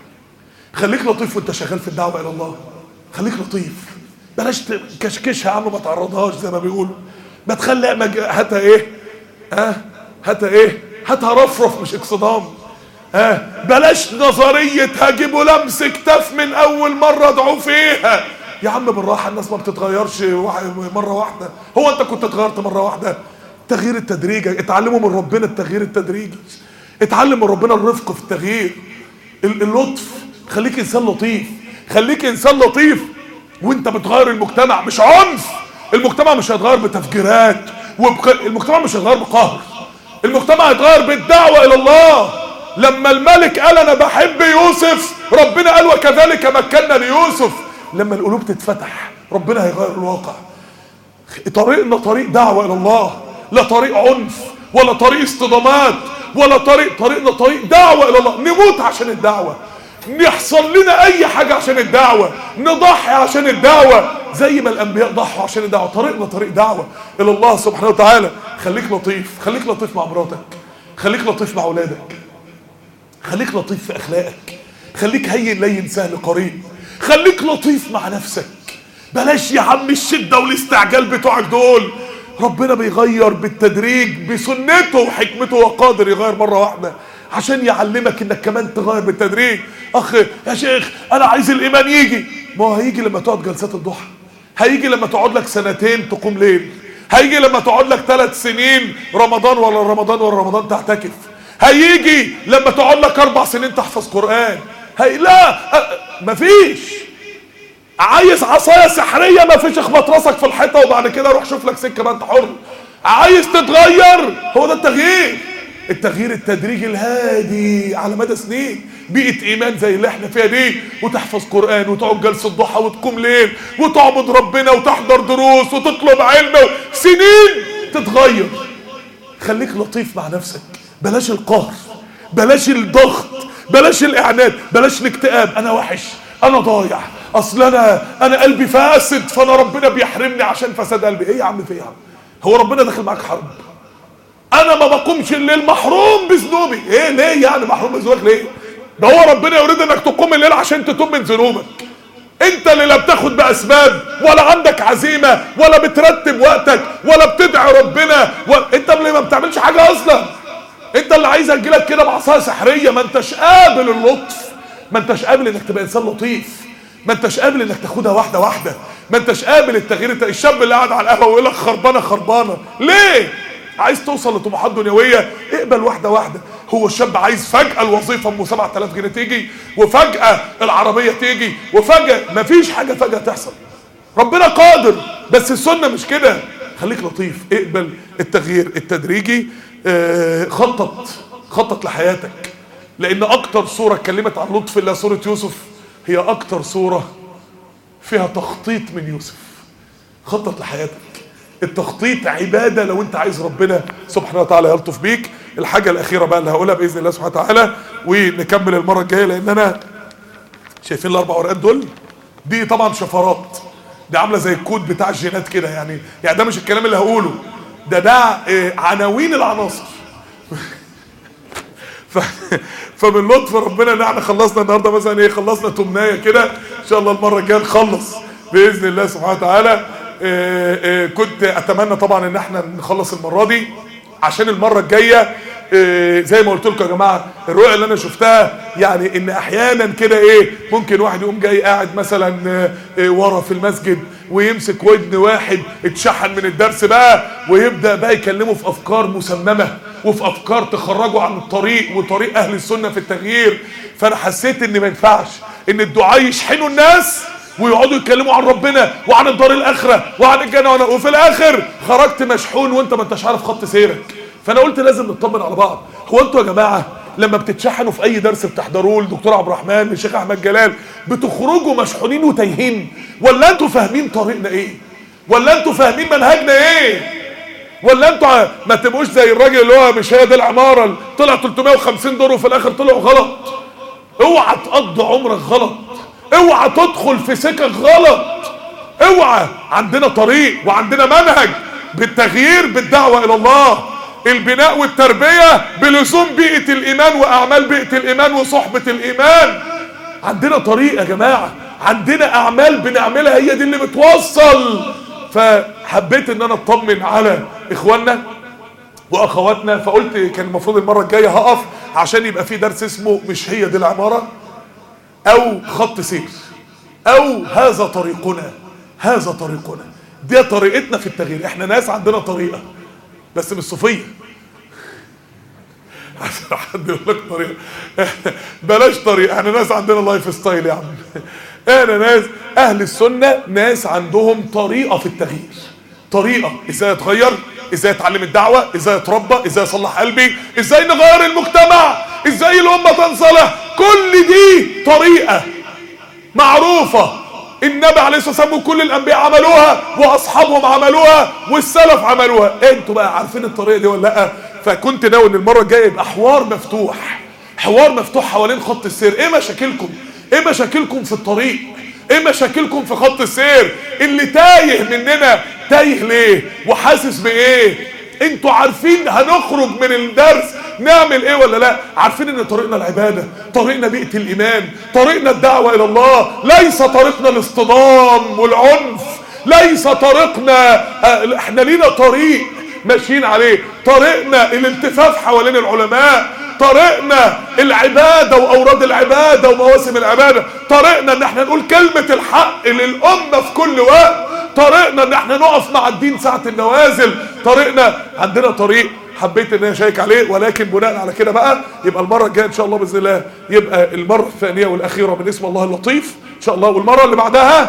خليك لطيف وانت شغال في الدعوه الى الله خليك لطيف بلاش تكشكشها يا عم ما تعرضهاش زي ما بيقولوا ما تخلي مج... هاتها ايه ها أه؟ هاتها ايه هاتها رفرف مش اكصدام ها أه؟ بلاش نظريه هجيب لمس كتاف من اول مره ادعو فيها يا عم بالراحه الناس ما بتتغيرش مره واحده هو انت كنت اتغيرت مره واحده التغيير التدريجي اتعلموا من ربنا التغيير التدريجي اتعلم من ربنا الرفق في التغيير اللطف خليك انسان لطيف خليك انسان لطيف وانت بتغير المجتمع مش عنف المجتمع مش هيتغير بتفجيرات وبق... المجتمع مش هيتغير بقهر المجتمع هيتغير بالدعوه الى الله لما الملك قال انا بحب يوسف ربنا قال وكذلك مكنا ليوسف لما القلوب تتفتح ربنا هيغير الواقع طريقنا طريق دعوه الى الله لا طريق عنف ولا طريق اصطدامات ولا طريق طريقنا طريق دعوه الى الله نموت عشان الدعوه يحصل لنا اي حاجة عشان الدعوة نضحي عشان الدعوة زي ما الانبياء ضحوا عشان الدعوة طريقنا طريق دعوة الى الله سبحانه وتعالى خليك لطيف خليك لطيف مع مراتك خليك لطيف مع اولادك خليك لطيف في اخلاقك خليك هين لين سهل قريب خليك لطيف مع نفسك بلاش يا عم الشدة والاستعجال بتوعك دول ربنا بيغير بالتدريج بسنته وحكمته وقادر يغير مرة واحدة عشان يعلمك انك كمان تغير بالتدريج اخ يا شيخ انا عايز الايمان يجي ما هو هيجي لما تقعد جلسات الضحى هيجي لما تقعد لك سنتين تقوم ليل هيجي لما تقعد لك ثلاث سنين رمضان ولا رمضان ولا رمضان تعتكف هيجي لما تقعد لك اربع سنين تحفظ قران هي لا مفيش عايز عصايه سحريه مفيش اخبط راسك في الحيطه وبعد كده روح شوف لك سكه بقى انت حر عايز تتغير هو ده التغيير التغيير التدريجي الهادي على مدى سنين بيئة ايمان زي اللي احنا فيها دي وتحفظ قرآن وتقعد جلسة ضحى وتقوم ليل وتعبد ربنا وتحضر دروس وتطلب علم سنين تتغير خليك لطيف مع نفسك بلاش القهر بلاش الضغط بلاش الاعناد بلاش الاكتئاب انا وحش انا ضايع اصل انا انا قلبي فاسد فانا ربنا بيحرمني عشان فساد قلبي ايه يا عم في ايه يا عم هو ربنا داخل معاك حرب انا ما بقومش الليل محروم بذنوبي ايه ليه يعني محروم بذنوبك ليه ده هو ربنا يريد انك تقوم الليل عشان تتوب من ذنوبك انت اللي لا بتاخد باسباب ولا عندك عزيمه ولا بترتب وقتك ولا بتدعي ربنا ولا انت اللي ما بتعملش حاجه اصلا انت اللي عايز اجيلك كده بعصايه سحريه ما انتش قابل اللطف ما انتش قابل انك تبقى انسان لطيف ما انتش قابل انك تاخدها واحده واحده ما انتش قابل التغيير الشاب اللي قاعد على القهوه ويقول لك خربانه خربانه ليه عايز توصل لطموحات دنيويه اقبل واحده واحده هو الشاب عايز فجاه الوظيفه ام 7000 جنيه تيجي وفجاه العربيه تيجي وفجاه مفيش حاجه فجاه تحصل ربنا قادر بس السنه مش كده خليك لطيف اقبل التغيير التدريجي اه خطط خطط لحياتك لان اكتر صوره اتكلمت عن لطف الله سوره يوسف هي اكتر صوره فيها تخطيط من يوسف خطط لحياتك التخطيط عباده لو انت عايز ربنا سبحانه وتعالى يلطف بيك الحاجه الاخيره بقى اللي هقولها باذن الله سبحانه وتعالى ونكمل المره الجايه لان انا شايفين الاربع ورقات دول دي طبعا شفرات دي عامله زي الكود بتاع الجينات كده يعني يعني ده مش الكلام اللي هقوله ده ده عناوين العناصر ف... فمن لطف ربنا ان احنا خلصنا النهارده مثلا ايه خلصنا تمنايه كده ان شاء الله المره الجايه نخلص باذن الله سبحانه وتعالى إيه إيه كنت اتمنى طبعا ان احنا نخلص المره دي عشان المره الجايه إيه زي ما قلت لكم يا جماعه الرؤيه اللي انا شفتها يعني ان احيانا كده ايه ممكن واحد يقوم جاي قاعد مثلا إيه ورا في المسجد ويمسك ودن واحد اتشحن من الدرس بقى ويبدا بقى يكلمه في افكار مسممه وفي افكار تخرجه عن الطريق وطريق اهل السنه في التغيير فانا حسيت ان ما ينفعش ان الدعاء يشحنوا الناس ويقعدوا يتكلموا عن ربنا وعن الدار الاخره وعن الجنه وفي الاخر خرجت مشحون وانت ما انتش عارف خط سيرك فانا قلت لازم نطمن على بعض هو انتوا يا جماعه لما بتتشحنوا في اي درس بتحضروه للدكتور عبد الرحمن للشيخ احمد جلال بتخرجوا مشحونين وتايهين ولا انتوا فاهمين طريقنا ايه ولا انتوا فاهمين منهجنا ايه ولا انتوا ما تبقوش زي الراجل اللي هو مش هي دي العماره اللي طلع 350 دور وفي الاخر طلعوا غلط اوعى تقضي عمرك غلط اوعى تدخل في سكك غلط اوعى عندنا طريق وعندنا منهج بالتغيير بالدعوه الى الله البناء والتربيه بلزوم بيئه الايمان واعمال بيئه الايمان وصحبه الايمان عندنا طريق يا جماعه عندنا اعمال بنعملها هي دي اللي بتوصل فحبيت ان انا اطمن على اخواننا واخواتنا فقلت كان المفروض المره الجايه هقف عشان يبقى في درس اسمه مش هي دي العماره او خط سير او هذا طريقنا هذا طريقنا دي طريقتنا في التغيير احنا ناس عندنا طريقه بس مش صوفيه عشان حد يقول لك طريقه بلاش طريقه احنا ناس عندنا لايف ستايل يا عم احنا ناس اهل السنه ناس عندهم طريقه في التغيير طريقه ازاي اتغير ازاي اتعلم الدعوه ازاي اتربى ازاي اصلح قلبي ازاي نغير المجتمع ازاي الامه تنصلح كل دي طريقه معروفه النبي عليه الصلاه والسلام وكل الانبياء عملوها واصحابهم عملوها والسلف عملوها انتوا بقى عارفين الطريقه دي ولا لا فكنت ناوي ان المره الجايه يبقى حوار مفتوح حوار مفتوح حوالين خط السير ايه مشاكلكم ايه مشاكلكم في الطريق ايه مشاكلكم في خط السير اللي تايه مننا تايه ليه وحاسس بايه انتوا عارفين هنخرج من الدرس نعمل ايه ولا لا عارفين ان طريقنا العبادة طريقنا بيئة الايمان طريقنا الدعوة الى الله ليس طريقنا الاصطدام والعنف ليس طريقنا اه احنا لينا طريق ماشيين عليه طريقنا الالتفاف حوالين العلماء طريقنا العبادة وأوراد العبادة ومواسم العبادة طريقنا ان احنا نقول كلمة الحق للأمة في كل وقت طريقنا ان احنا نقف مع الدين ساعة النوازل طريقنا عندنا طريق حبيت ان انا اشيك عليه ولكن بناء على كده بقى يبقى المره الجايه ان شاء الله باذن الله يبقى المره الثانيه والاخيره من اسم الله اللطيف ان شاء الله والمره اللي بعدها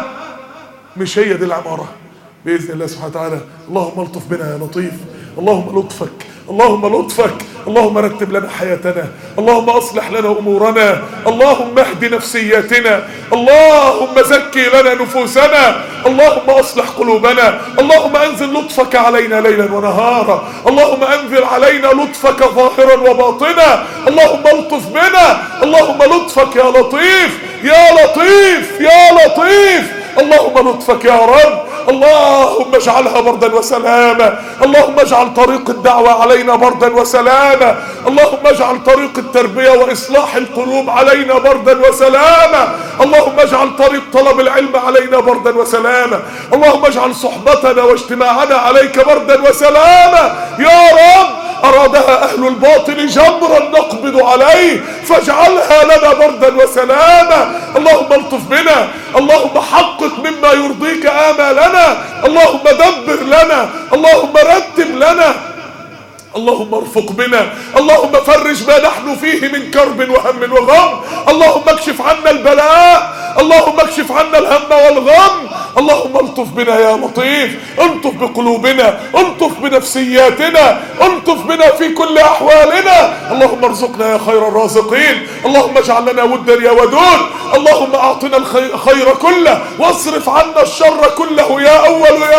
مش هي دي العماره باذن الله سبحانه وتعالى اللهم الطف بنا يا لطيف اللهم لطفك اللهم لطفك اللهم رتب لنا حياتنا اللهم اصلح لنا امورنا اللهم اهد نفسياتنا اللهم زكي لنا نفوسنا اللهم اصلح قلوبنا اللهم انزل لطفك علينا ليلا ونهارا اللهم انزل علينا لطفك ظاهرا وباطنا اللهم الطف بنا اللهم لطفك يا لطيف يا لطيف يا لطيف اللهم لطفك يا رب اللهم اجعلها بردا وسلاما اللهم اجعل طريق الدعوة علينا بردا وسلاما اللهم اجعل طريق التربية وإصلاح القلوب علينا بردا وسلاما اللهم اجعل طريق طلب العلم علينا بردا وسلاما اللهم اجعل صحبتنا واجتماعنا عليك بردا وسلاما يا رب أرادها أهل الباطل جمرا نقبض عليه فاجعلها لنا بردا وسلاما اللهم الطف بنا اللهم حقق مما يرضيك آمالنا اللهم دبر لنا اللهم رتب لنا اللهم ارفق بنا اللهم فرج ما نحن فيه من كرب وهم وغم اللهم اكشف عنا البلاء اللهم اكشف عنا الهم والغم اللهم الطف بنا يا لطيف الطف بقلوبنا الطف بنفسياتنا الطف بنا في كل احوالنا اللهم ارزقنا يا خير الرازقين اللهم اجعل لنا ودا يا ودود اللهم اعطنا الخير كله واصرف عنا الشر كله يا اول يا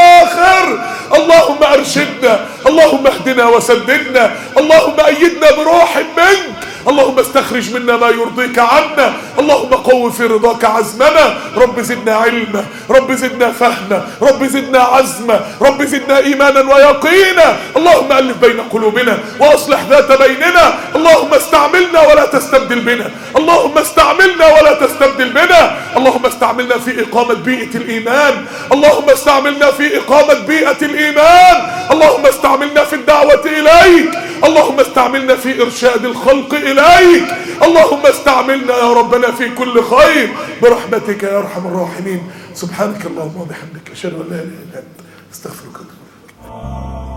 اخر اللهم ارشدنا اللهم اهدنا وسددنا اللهم ايدنا بروح منك اللهم استخرج منا ما يرضيك عنا اللهم قو في رضاك عزمنا رب زدنا علما رب زدنا فهما رب زدنا عزما رب زدنا ايمانا ويقينا اللهم الف بين قلوبنا واصلح ذات بيننا اللهم استعملنا ولا تستبدل بنا اللهم استعملنا ولا تستبدل بنا اللهم استعملنا في اقامه بيئه الايمان اللهم استعملنا في اقامه بيئه الايمان اللهم استعملنا في الدعوه اليك اللهم استعملنا في إرشاد الخلق إليك اللهم استعملنا يا ربنا في كل خير برحمتك يا أرحم الراحمين سبحانك اللهم وبحمدك أشهد أن لا إله إلا أنت استغفرك